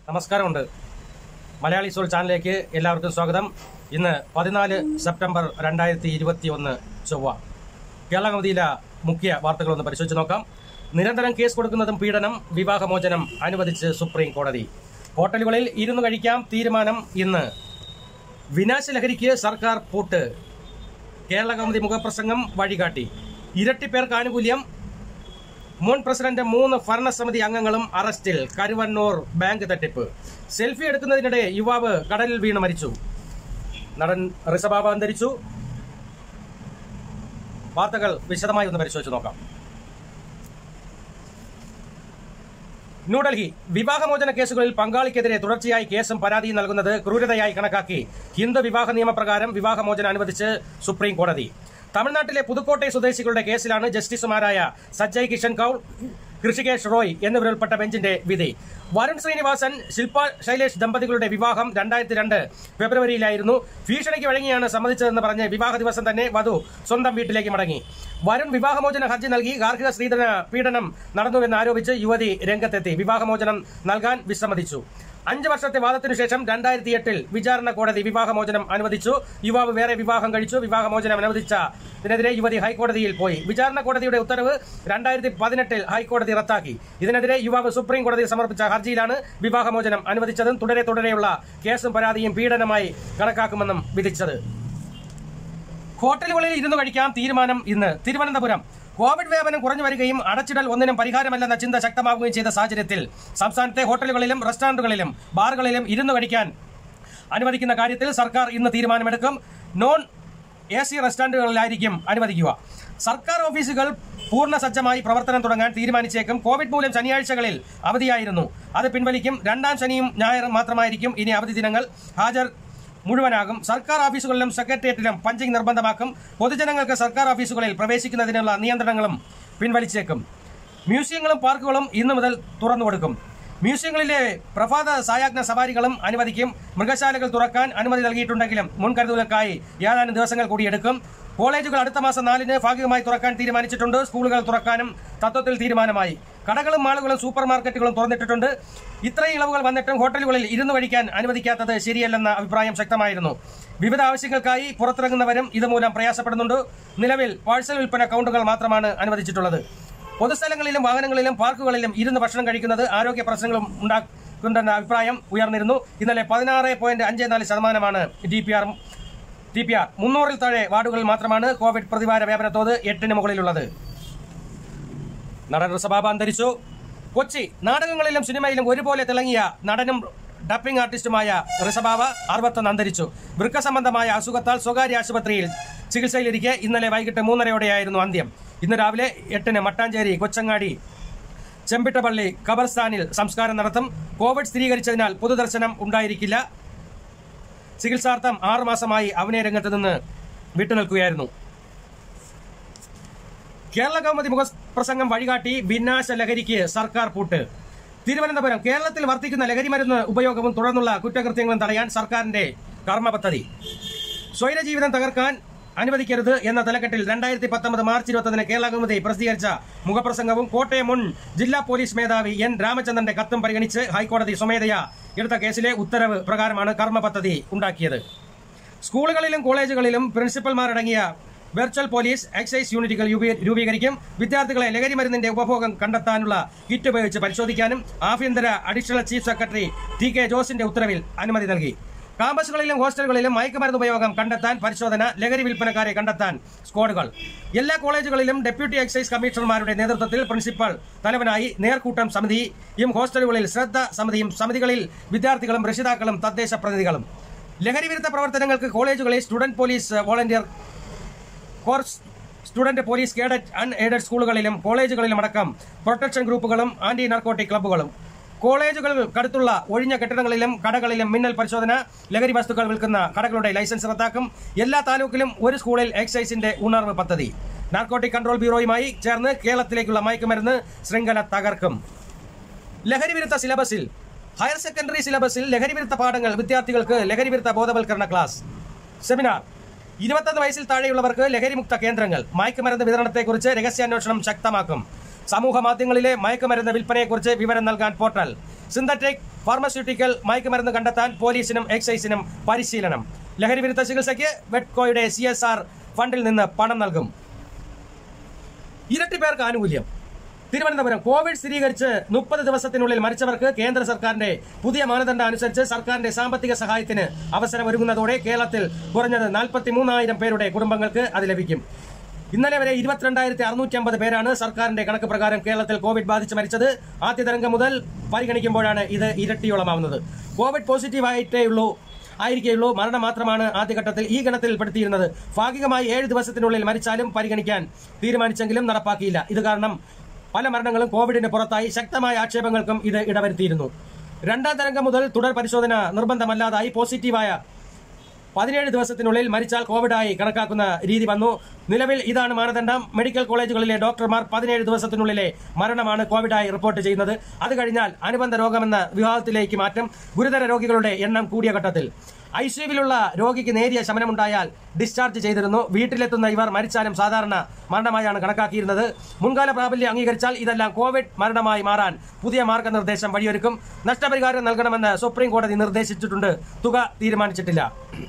നമസ്കാരമുണ്ട് മലയാളി സോൾ ചാനലിലേക്ക് എല്ലാവർക്കും സ്വാഗതം ഇന്ന് പതിനാല് സെപ്റ്റംബർ രണ്ടായിരത്തി ഇരുപത്തി ഒന്ന് ചൊവ്വ കേരള കൗമുദിയിലെ മുഖ്യ വാർത്തകളൊന്ന് പരിശോധിച്ച് നോക്കാം നിരന്തരം കേസ് കൊടുക്കുന്നതും പീഡനം വിവാഹമോചനം അനുവദിച്ച് സുപ്രീം കോടതി ഹോട്ടലുകളിൽ ഇരുന്ന് കഴിക്കാം തീരുമാനം ഇന്ന് വിനാശലഹരിക്ക് സർക്കാർ പൂട്ട് കേരള കൗമുദി മുഖപ്രസംഗം വഴികാട്ടി ഇരട്ടി പേർക്ക് ആനുകൂല്യം മുൻ പ്രസിഡന്റ് മൂന്ന് ഭരണസമിതി അംഗങ്ങളും അറസ്റ്റിൽ കരുവന്നൂർ ബാങ്ക് തട്ടിപ്പ് സെൽഫി എടുക്കുന്നതിനിടെ യുവാവ് കടലിൽ വീണ് മരിച്ചു നടൻ ഋഷഭാബ അന്തരിച്ചു വാർത്തകൾ വിശദമായി ഒന്ന് പരിശോധിച്ച് നോക്കാം ന്യൂഡൽഹി വിവാഹമോചന കേസുകളിൽ പങ്കാളിക്കെതിരെ തുടർച്ചയായി കേസും പരാതിയും നൽകുന്നത് ക്രൂരതയായി കണക്കാക്കി ഹിന്ദു വിവാഹ നിയമപ്രകാരം വിവാഹമോചനം അനുവദിച്ച് സുപ്രീം കോടതി തമിഴ്നാട്ടിലെ പുതുക്കോട്ടൈ സ്വദേശികളുടെ കേസിലാണ് ജസ്റ്റിസുമാരായ സജ്ജയ് കിഷൻ കൌൾ ഋഷികേഷ് റോയ് എന്നിവരുൾപ്പെട്ട ബെഞ്ചിന്റെ വിധി വരുൺ ശ്രീനിവാസൻ ശില്പ ശൈലേഷ് ദമ്പതികളുടെ വിവാഹം രണ്ടായിരത്തി രണ്ട് ഫെബ്രുവരിയിലായിരുന്നു ഭീഷണിക്ക് വഴങ്ങിയാണ് സമ്മതിച്ചതെന്ന് പറഞ്ഞ് വിവാഹ ദിവസം തന്നെ വധു സ്വന്തം വീട്ടിലേക്ക് മടങ്ങി വരുൺ വിവാഹമോചന ഹർജി നൽകി ഗാർഹിക സ്ത്രീധന പീഡനം നടന്നുവെന്ന് ആരോപിച്ച് യുവതി രംഗത്തെത്തി വിവാഹമോചനം നൽകാൻ വിസമ്മതിച്ചു അഞ്ച് വർഷത്തെ വാദത്തിനു ശേഷം രണ്ടായിരത്തി എട്ടിൽ വിചാരണ കോടതി വിവാഹമോചനം അനുവദിച്ചു യുവാവ് വേറെ വിവാഹം കഴിച്ചു വിവാഹമോചനം അനുവദിച്ചതിനെതിരെ യുവതി ഹൈക്കോടതിയിൽ പോയി വിചാരണ കോടതിയുടെ ഉത്തരവ് രണ്ടായിരത്തി പതിനെട്ടിൽ ഹൈക്കോടതി റദ്ദാക്കി ഇതിനെതിരെ യുവാവ് സുപ്രീം കോടതിയിൽ സമർപ്പിച്ച ഹർജിയിലാണ് വിവാഹമോചനം അനുവദിച്ചതും തുടരെ തുടരെയുള്ള കേസും പരാതിയും പീഡനമായി കണക്കാക്കുമെന്നും വിധിച്ചത് ഹോട്ടലുകളിൽ ഇരുന്ന് കഴിക്കാം തീരുമാനം ഇന്ന് തിരുവനന്തപുരം കോവിഡ് വ്യാപനം കുറഞ്ഞു വരികയും അടച്ചിടൽ ഒന്നിനും പരിഹാരമല്ലെന്ന ചിന്ത ശക്തമാവുകയും ചെയ്ത സാഹചര്യത്തിൽ സംസ്ഥാനത്തെ ഹോട്ടലുകളിലും റെസ്റ്റോറന്റുകളിലും ബാറുകളിലും ഇരുന്ന് കഴിക്കാൻ അനുവദിക്കുന്ന കാര്യത്തിൽ സർക്കാർ ഇന്ന് തീരുമാനമെടുക്കും നോൺ എ സി റെസ്റ്റോറന്റുകളിലായിരിക്കും അനുവദിക്കുക സർക്കാർ ഓഫീസുകൾ പൂർണ്ണ സജ്ജമായി പ്രവർത്തനം തുടങ്ങാൻ തീരുമാനിച്ചേക്കും കോവിഡ് മൂലം ശനിയാഴ്ചകളിൽ അവധിയായിരുന്നു അത് പിൻവലിക്കും രണ്ടാം ശനിയും ഞായറും മാത്രമായിരിക്കും ഇനി അവധി ദിനങ്ങൾ ഹാജർ മുഴുവനാകും സർക്കാർ ഓഫീസുകളിലും സെക്രട്ടേറിയറ്റിലും പഞ്ചിങ് നിർബന്ധമാക്കും പൊതുജനങ്ങൾക്ക് സർക്കാർ ഓഫീസുകളിൽ പ്രവേശിക്കുന്നതിനുള്ള നിയന്ത്രണങ്ങളും പിൻവലിച്ചേക്കും മ്യൂസിയങ്ങളും പാർക്കുകളും ഇന്നു മുതൽ തുറന്നു കൊടുക്കും മ്യൂസിയങ്ങളിലെ പ്രഭാത സായാജ്ഞ സവാരികളും അനുവദിക്കും മൃഗശാലകൾ തുറക്കാൻ അനുമതി നൽകിയിട്ടുണ്ടെങ്കിലും മുൻകരുതലുകൾക്കായി ഏതാനും ദിവസങ്ങൾ കൂടി എടുക്കും കോളേജുകൾ അടുത്ത മാസം നാലിന് ഭാഗികമായി തുറക്കാൻ തീരുമാനിച്ചിട്ടുണ്ട് സ്കൂളുകൾ തുറക്കാനും തത്വത്തിൽ തീരുമാനമായി കടകളും മാളുകളും സൂപ്പർ മാർക്കറ്റുകളും തുറന്നിട്ടിട്ടുണ്ട് ഇത്രയും ഇളവുകൾ വന്നിട്ടും ഹോട്ടലുകളിൽ ഇരുന്ന് കഴിക്കാൻ അനുവദിക്കാത്തത് ശരിയല്ലെന്ന അഭിപ്രായം ശക്തമായിരുന്നു വിവിധ ആവശ്യങ്ങൾക്കായി പുറത്തിറങ്ങുന്നവരും ഇതുമൂലം പ്രയാസപ്പെടുന്നുണ്ട് നിലവിൽ പാഴ്സൽ വിൽപ്പന കൗണ്ടുകൾ മാത്രമാണ് അനുവദിച്ചിട്ടുള്ളത് പൊതുസ്ഥലങ്ങളിലും വാഹനങ്ങളിലും പാർക്കുകളിലും ഇരുന്ന് ഭക്ഷണം കഴിക്കുന്നത് ആരോഗ്യ പ്രശ്നങ്ങളും ഉണ്ടാക്കുന്നുണ്ടെന്ന അഭിപ്രായം ഉയർന്നിരുന്നു ഇന്നലെ പതിനാറ് പോയിന്റ് അഞ്ച് നാല് ശതമാനമാണ് D P R T P R മുന്നൂറിൽ താഴെ വാർഡുകളിൽ മാത്രമാണ് കോവിഡ് പ്രതിവാര വ്യാപന തോത് എട്ടിന് മുകളിലുള്ളത് നടൻ ഋഷഭാബ അന്തരിച്ചു കൊച്ചി നാടകങ്ങളിലും സിനിമയിലും ഒരുപോലെ തിളങ്ങിയ നടനും ഡപ്പിംഗ് ആർട്ടിസ്റ്റുമായ ഋഷഭാബ അറുപത്തൊന്ന് അന്തരിച്ചു വൃക്ക സംബന്ധമായ അസുഖത്താൽ സ്വകാര്യ ആശുപത്രിയിൽ ചികിത്സയിലിരിക്കെ ഇന്നലെ വൈകിട്ട് മൂന്നരയോടെയായിരുന്നു അന്ത്യം ഇന്ന് രാവിലെ എട്ടിന് മട്ടാഞ്ചേരി കൊച്ചങ്ങാടി ചെമ്പിട്ടപ്പള്ളി ഖബർസ്ഥാനിൽ സംസ്കാരം നടത്തും കോവിഡ് സ്ഥിരീകരിച്ചതിനാൽ പൊതുദർശനം ഉണ്ടായിരിക്കില്ല ചികിത്സാർത്ഥം ആറുമാസമായി അവനെ രംഗത്ത് നിന്ന് വിട്ടുനിൽക്കുകയായിരുന്നു കേരള കൗമുദി മുഖപ്രസംഗം വഴികാട്ടി വിനാശ ലഹരിക്ക് സർക്കാർ പൂട്ട് തിരുവനന്തപുരം കേരളത്തിൽ വർദ്ധിക്കുന്ന ലഹരിമരുന്ന് ഉപയോഗവും തുടർന്നുള്ള കുറ്റകൃത്യങ്ങളും തടയാൻ സർക്കാരിന്റെ കർമ്മ പദ്ധതി സ്വൈരജീവിതം തകർക്കാൻ അനുവദിക്കരുത് എന്ന തലക്കെട്ടിൽ രണ്ടായിരത്തി പത്തൊമ്പത് മാർച്ച് ഇരുപത്തൊന്നിന് കേരള കൗമുദി പ്രസിദ്ധീകരിച്ച മുഖപ്രസംഗവും കോട്ടയം മുൻ ജില്ലാ പോലീസ് മേധാവി എൻ രാമചന്ദ്രന്റെ കത്തും പരിഗണിച്ച് ഹൈക്കോടതി സ്വമേധയാ എടുത്ത കേസിലെ ഉത്തരവ് പ്രകാരമാണ് കർമ്മ പദ്ധതി ഉണ്ടാക്കിയത് സ്കൂളുകളിലും കോളേജുകളിലും പ്രിൻസിപ്പൽമാരടങ്ങിയ വെർച്വൽ പോലീസ് എക്സൈസ് യൂണിറ്റുകൾ രൂപീ- രൂപീകരിക്കും വിദ്യാർത്ഥികളെ ലഹരി മരുന്നിന്റെ ഉപഭോഗം കണ്ടെത്താനുള്ള കിറ്റ് ഉപയോഗിച്ച് പരിശോധിക്കാനും ആഭ്യന്തര additional chief secretary T K ജോസിന്റെ ഉത്തരവിൽ അനുമതി നൽകി കാമ്പസുകളിലും ഹോസ്റ്റലുകളിലും മയക്കുമരുന്ന് ഉപയോഗം കണ്ടെത്താൻ പരിശോധന ലഹരി വിൽപ്പനക്കാരെ കണ്ടെത്താൻ സ്ക്വാഡുകൾ എല്ലാ കോളേജുകളിലും ഡെപ്യൂട്ടി എക്സൈസ് കമ്മീഷണർമാരുടെ നേതൃത്വത്തിൽ പ്രിൻസിപ്പൽ തലവനായി നേർക്കൂട്ടം സമിതിയും ഹോസ്റ്റലുകളിൽ ശ്രദ്ധ സമിതിയും സമിതികളിൽ വിദ്യാർത്ഥികളും രക്ഷിതാക്കളും തദ്ദേശ പ്രതിനിധികളും ലഹരി വിരുദ്ധ പ്രവർത്തനങ്ങൾക്ക് കോളേജുകളിൽ student police volunteer corps student police cadet unaided സ്കൂളുകളിലും കോളേജുകളിലും അടക്കം പ്രൊട്ടക്ഷൻ ഗ്രൂപ്പുകളും ആന്റി നാർക്കോട്ടിക് ക്ലബ്ബുകളും കോളേജുകൾക്കടുത്തുള്ള ഒഴിഞ്ഞ കെട്ടിടങ്ങളിലും കടകളിലും മിന്നൽ പരിശോധന ലഹരി വസ്തുക്കൾ വിൽക്കുന്ന കടകളുടെ ലൈസൻസ് റദ്ദാക്കും എല്ലാ താലൂക്കിലും ഒരു സ്കൂളിൽ എക്സൈസിന്റെ ഉണർവ് പദ്ധതി നാർക്കോട്ടിക് കൺട്രോൾ ബ്യൂറോയുമായി ചേർന്ന് കേരളത്തിലേക്കുള്ള മയക്കുമരുന്ന് ശൃംഖല തകർക്കും ലഹരി വിരുദ്ധ സിലബസിൽ ഹയർ സെക്കൻഡറി സിലബസിൽ ലഹരി വിരുദ്ധ പാഠങ്ങൾ വിദ്യാർത്ഥികൾക്ക് ലഹരി വിരുദ്ധ ബോധവൽക്കരണ ക്ലാസ് സെമിനാർ ഇരുപത്തൊന്ന് വയസ്സിൽ താഴെയുള്ളവർക്ക് ലഹരിമുക്ത കേന്ദ്രങ്ങൾ മയക്കുമരുന്ന് വിതരണത്തെക്കുറിച്ച് രഹസ്യാന്വേഷണം ശക്തമാക്കും സമൂഹ മാധ്യമങ്ങളിലെ മയക്കുമരുന്ന് വിൽപ്പനയെക്കുറിച്ച് വിവരം നൽകാൻ പോർട്ടൽ സിന്തറ്റിക് ഫാർമസ്യൂട്ടിക്കൽ മയക്കുമരുന്ന് കണ്ടെത്താൻ പോലീസിനും എക്സൈസിനും പരിശീലനം ലഹരി വിരുദ്ധ ചികിത്സയ്ക്ക് വെഡ്കോയുടെ സി എസ് ആർ ഫണ്ടിൽ നിന്ന് പണം നൽകും ഇരട്ടി പേർക്ക് ആനുകൂല്യം തിരുവനന്തപുരം കോവിഡ് സ്ഥിരീകരിച്ച് മുപ്പത് ദിവസത്തിനുള്ളിൽ മരിച്ചവർക്ക് കേന്ദ്ര സർക്കാരിന്റെ പുതിയ മാനദണ്ഡം അനുസരിച്ച് സർക്കാരിന്റെ സാമ്പത്തിക സഹായത്തിന് അവസരം ഒരുങ്ങുന്നതോടെ കേരളത്തിൽ കുറഞ്ഞത് നാൽപ്പത്തി മൂന്നായിരം പേരുടെ കുടുംബങ്ങൾക്ക് അത് ലഭിക്കും ഇന്നലെ വരെ ഇരുപത്തിരണ്ടായിരത്തി അറുന്നൂറ്റി അമ്പത് പേരാണ് സർക്കാരിന്റെ കണക്ക് പ്രകാരം കേരളത്തിൽ കോവിഡ് ബാധിച്ച് മരിച്ചത് ആദ്യ തരംഗം മുതൽ പരിഗണിക്കുമ്പോഴാണ് ഇത് ഇരട്ടിയോളമാവുന്നത് കോവിഡ് പോസിറ്റീവായിട്ടേ ഉള്ളൂ ആയിരിക്കെയുള്ളൂ മരണം മാത്രമാണ് ആദ്യഘട്ടത്തിൽ ഈ ഗണത്തിൽപ്പെടുത്തിയിരുന്നത് ഭാഗികമായി ഏഴ് ദിവസത്തിനുള്ളിൽ മരിച്ചാലും പരിഗണിക്കാൻ തീരുമാനിച്ചെങ്കിലും നടപ്പാക്കിയില്ല ഇത് കാരണം പല മരണങ്ങളും കോവിഡിന് പുറത്തായി ശക്തമായ ആക്ഷേപങ്ങൾക്കും ഇത് ഇടവരുത്തിയിരുന്നു രണ്ടാം തരംഗം മുതൽ തുടർ പരിശോധന നിർബന്ധമല്ലാതായി പോസിറ്റീവായ പതിനേഴ് ദിവസത്തിനുള്ളിൽ മരിച്ചാൽ കോവിഡായി കണക്കാക്കുന്ന രീതി വന്നു നിലവിൽ ഇതാണ് മാനദണ്ഡം മെഡിക്കൽ കോളേജുകളിലെ ഡോക്ടർമാർ പതിനേഴ് ദിവസത്തിനുള്ളിലെ മരണമാണ് കോവിഡായി റിപ്പോർട്ട് ചെയ്യുന്നത് അത് കഴിഞ്ഞാൽ അനുബന്ധ രോഗമെന്ന വിഭാഗത്തിലേക്ക് മാറ്റം ഗുരുതര രോഗികളുടെ എണ്ണം കൂടിയ ഘട്ടത്തിൽ ഐസിയുവിലുള്ള രോഗിക്ക് നേരിയ ശമനമുണ്ടായാൽ ഡിസ്ചാർജ് ചെയ്തിരുന്നു വീട്ടിലെത്തുന്ന ഇവർ മരിച്ചാലും സാധാരണ മരണമായാണ് കണക്കാക്കിയിരുന്നത് മുൻകാല പ്രാബല്യം അംഗീകരിച്ചാൽ ഇതെല്ലാം കോവിഡ് മരണമായി മാറാൻ പുതിയ മാർഗനിർദ്ദേശം വഴിയൊരുക്കും നഷ്ടപരിഹാരം നൽകണമെന്ന് സുപ്രീം കോടതി നിർദ്ദേശിച്ചിട്ടുണ്ട് തുക തീരുമാനിച്ചിട്ടില്ല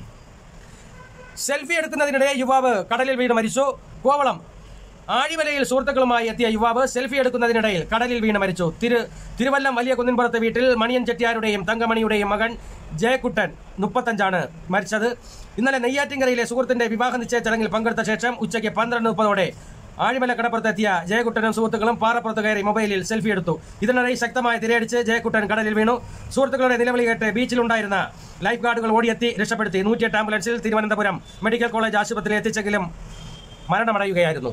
സെൽഫി എടുക്കുന്നതിനിടെ യുവാവ് കടലിൽ വീണ് മരിച്ചു കോവളം ആഴിമലയിൽ സുഹൃത്തുക്കളുമായി എത്തിയ യുവാവ് സെൽഫി എടുക്കുന്നതിനിടയിൽ കടലിൽ വീണ് മരിച്ചു തിരു തിരുവല്ലം വലിയ കുന്നിൻപുറത്തെ വീട്ടിൽ മണിയൻ ചെട്ടിയാരുടെയും തങ്കമണിയുടെയും മകൻ ജയക്കുട്ടൻ മുപ്പത്തഞ്ചാണ് മരിച്ചത് ഇന്നലെ നെയ്യാറ്റിങ്കരയിലെ സുഹൃത്തിന്റെ വിവാഹ നിശ്ചയ ചടങ്ങിൽ പങ്കെടുത്ത ശേഷം ഉച്ചയ്ക്ക് പന്ത്രണ്ട് മുപ്പതോടെ ആഴിമല കടപ്പുറത്തെത്തിയ ജയക്കുട്ടനും സുഹൃത്തുക്കളും പാറപ്പുറത്ത് കയറി മൊബൈലിൽ സെൽഫി എടുത്തു ഇതിനിടെ ശക്തമായ തിരയടിച്ച് ജയക്കുട്ടൻ കടലിൽ വീണു സുഹൃത്തുക്കളുടെ നിലവിളി കേട്ട് ബീച്ചിലുണ്ടായിരുന്ന ലൈഫ് ഗാർഡുകൾ ഓടിയെത്തി രക്ഷപ്പെടുത്തി നൂറ്റിയെട്ട് ആംബുലൻസിൽ തിരുവനന്തപുരം മെഡിക്കൽ കോളേജ് ആശുപത്രിയിൽ എത്തിച്ചെങ്കിലും മരണമടയുകയായിരുന്നു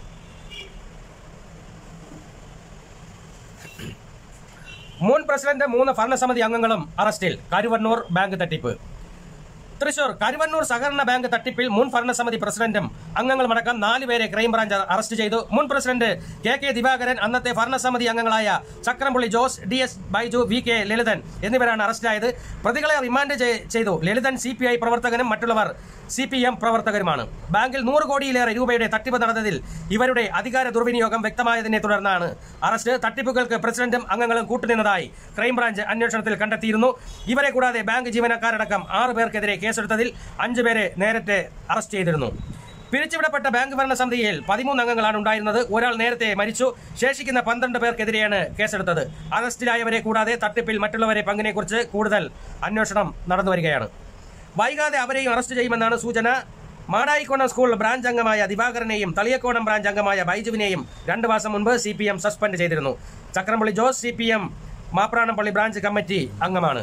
മുൻ പ്രസിഡന്റ് മൂന്ന് ഭരണസമിതി അംഗങ്ങളും അറസ്റ്റിൽ കരുവന്നൂർ ബാങ്ക് തട്ടിപ്പ് തൃശൂർ കരുവന്നൂർ സഹകരണ ബാങ്ക് തട്ടിപ്പിൽ മുൻ ഭരണസമിതി പ്രസിഡന്റും അംഗങ്ങളുമടക്കം നാലുപേരെ ക്രൈംബ്രാഞ്ച് അറസ്റ്റ് ചെയ്തു മുൻ പ്രസിഡന്റ് കെ കെ ദിവാകരൻ അന്നത്തെ ഭരണസമിതി അംഗങ്ങളായ Chakrampulli Jose D S Baiju V K Lalithan എന്നിവരാണ് അറസ്റ്റിലായത് പ്രതികളെ റിമാൻഡ് ചെയ്- ചെയ്തു ലളിതൻ സി പി ഐ പ്രവർത്തകനും മറ്റുള്ളവർ സി പി എം പ്രവർത്തകരുമാണ് ബാങ്കിൽ നൂറ് കോടിയിലേറെ രൂപയുടെ തട്ടിപ്പ് നടന്നതിൽ ഇവരുടെ അധികാര ദുർവിനിയോഗം വ്യക്തമായതിനെ തുടർന്നാണ് അറസ്റ്റ് തട്ടിപ്പുകൾക്ക് പ്രസിഡന്റും അംഗങ്ങളും കൂട്ടുനിന്നതായി ക്രൈംബ്രാഞ്ച് അന്വേഷണത്തിൽ കണ്ടെത്തിയിരുന്നു ഇവരെ കൂടാതെ ബാങ്ക് ജീവനക്കാരടക്കം ആറ് പേർക്കെതിരെ കേസെടുത്തതിൽ അഞ്ചു പേരെ നേരത്തെ അറസ്റ്റ് ചെയ്തിരുന്നു പിരിച്ചുവിടപ്പെട്ട ബാങ്ക് ഭരണസമിതിയിൽ പതിമൂന്ന് അംഗങ്ങളാണ് ഉണ്ടായിരുന്നത് ഒരാൾ നേരത്തെ മരിച്ചു ശേഷിക്കുന്ന പന്ത്രണ്ട് പേർക്കെതിരെയാണ് കേസെടുത്തത് അറസ്റ്റിലായവരെ കൂടാതെ തട്ടിപ്പിൽ മറ്റുള്ളവരെ പങ്കിനെക്കുറിച്ച് കൂടുതൽ അന്വേഷണം നടന്നുവരികയാണ് വൈകാതെ അവരെയും അറസ്റ്റ് ചെയ്യുമെന്നാണ് സൂചന മാടായിക്കോണം സ്കൂൾ ബ്രാഞ്ച് അംഗമായ ദിവാകരനെയും തളിയക്കോണം ബ്രാഞ്ച് അംഗമായ ബൈജുവിനെയും രണ്ടു മാസം മുൻപ് സി പി എം സസ്പെൻഡ് ചെയ്തിരുന്നു Chakrampally Jose C P M Mapranampally branch committee അംഗമാണ്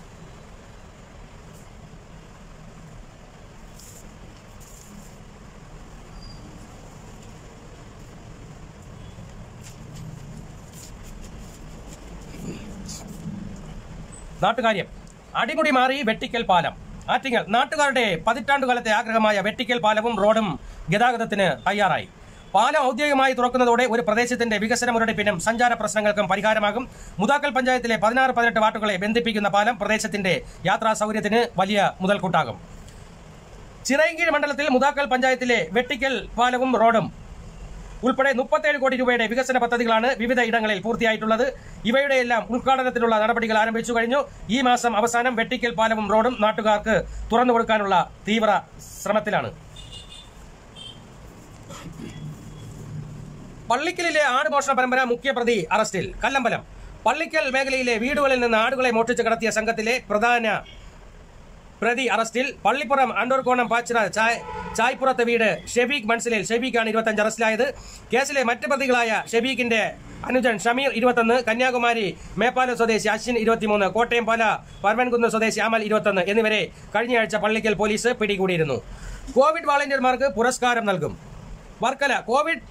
നാട്ടുകാര്യം അടിമുടി മാറി വെട്ടിക്കൽ പാലം ആറ്റിങ്ങൽ നാട്ടുകാരുടെ പതിറ്റാണ്ടുകാലത്തെ ആഗ്രഹമായ വെട്ടിക്കൽ പാലവും റോഡും ഗതാഗതത്തിന് തയ്യാറായി പാലം ഔദ്യോഗികമായി തുറക്കുന്നതോടെ ഒരു പ്രദേശത്തിന്റെ വികസന മുരടിപ്പിനും സഞ്ചാര പ്രശ്നങ്ങൾക്കും പരിഹാരമാകും മുതാക്കൽ പഞ്ചായത്തിലെ പതിനാറ് പതിനെട്ട് വാർഡുകളെ ബന്ധിപ്പിക്കുന്ന പാലം പ്രദേശത്തിന്റെ യാത്രാ സൗകര്യത്തിന് വലിയ മുതൽക്കൂട്ടാകും ചിറയൻകീഴ് മണ്ഡലത്തിൽ മുതാക്കൽ പഞ്ചായത്തിലെ വെട്ടിക്കൽ പാലവും റോഡും ഉൾപ്പെടെ മുപ്പത്തേഴ് കോടി രൂപയുടെ വികസന പദ്ധതികളാണ് വിവിധ ഇടങ്ങളിൽ പൂർത്തിയായിട്ടുള്ളത് ഇവയുടെ എല്ലാം ഉദ്ഘാടനത്തിനുള്ള നടപടികൾ ആരംഭിച്ചു കഴിഞ്ഞു ഈ മാസം അവസാനം വെട്ടിക്കൽ പാലവും റോഡും നാട്ടുകാർക്ക് തുറന്നു കൊടുക്കാനുള്ള തീവ്ര ശ്രമത്തിലാണ് പള്ളിക്കലിലെ ആട് മോഷണ പരമ്പര മുഖ്യപ്രതി അറസ്റ്റിൽ കല്ലമ്പലം പള്ളിക്കൽ മേഖലയിലെ വീടുകളിൽ നിന്ന് ആടുകളെ മോഷ്ടിച്ച് കടത്തിയ സംഘത്തിലെ പ്രധാന പ്രതി അറസ്റ്റിൽ പള്ളിപ്പുറം അണ്ടൂർക്കോണം പാച്ചിറ ചായ് ചായ്പുറത്തെ വീട് ഷെബീഖ് മൻസിലിൽ ഷെബീഖാണ് ഇരുപത്തഞ്ച് അറസ്റ്റിലായത് കേസിലെ മറ്റ് പ്രതികളായ ഷെബീഖിന്റെ അനുജൻ ഷമീർ ഇരുപത്തൊന്ന് കന്യാകുമാരി മേപ്പാല സ്വദേശി അശ്വിൻ ഇരുപത്തിമൂന്ന് കോട്ടയം പാല പർവൻകുന്ന് സ്വദേശി അമൽ ഇരുപത്തൊന്ന് എന്നിവരെ കഴിഞ്ഞയാഴ്ച പള്ളിക്കൽ പോലീസ് പിടികൂടിയിരുന്നു കോവിഡ് വാളണ്ടിയർമാർക്ക് പുരസ്കാരം നൽകും Varkala covid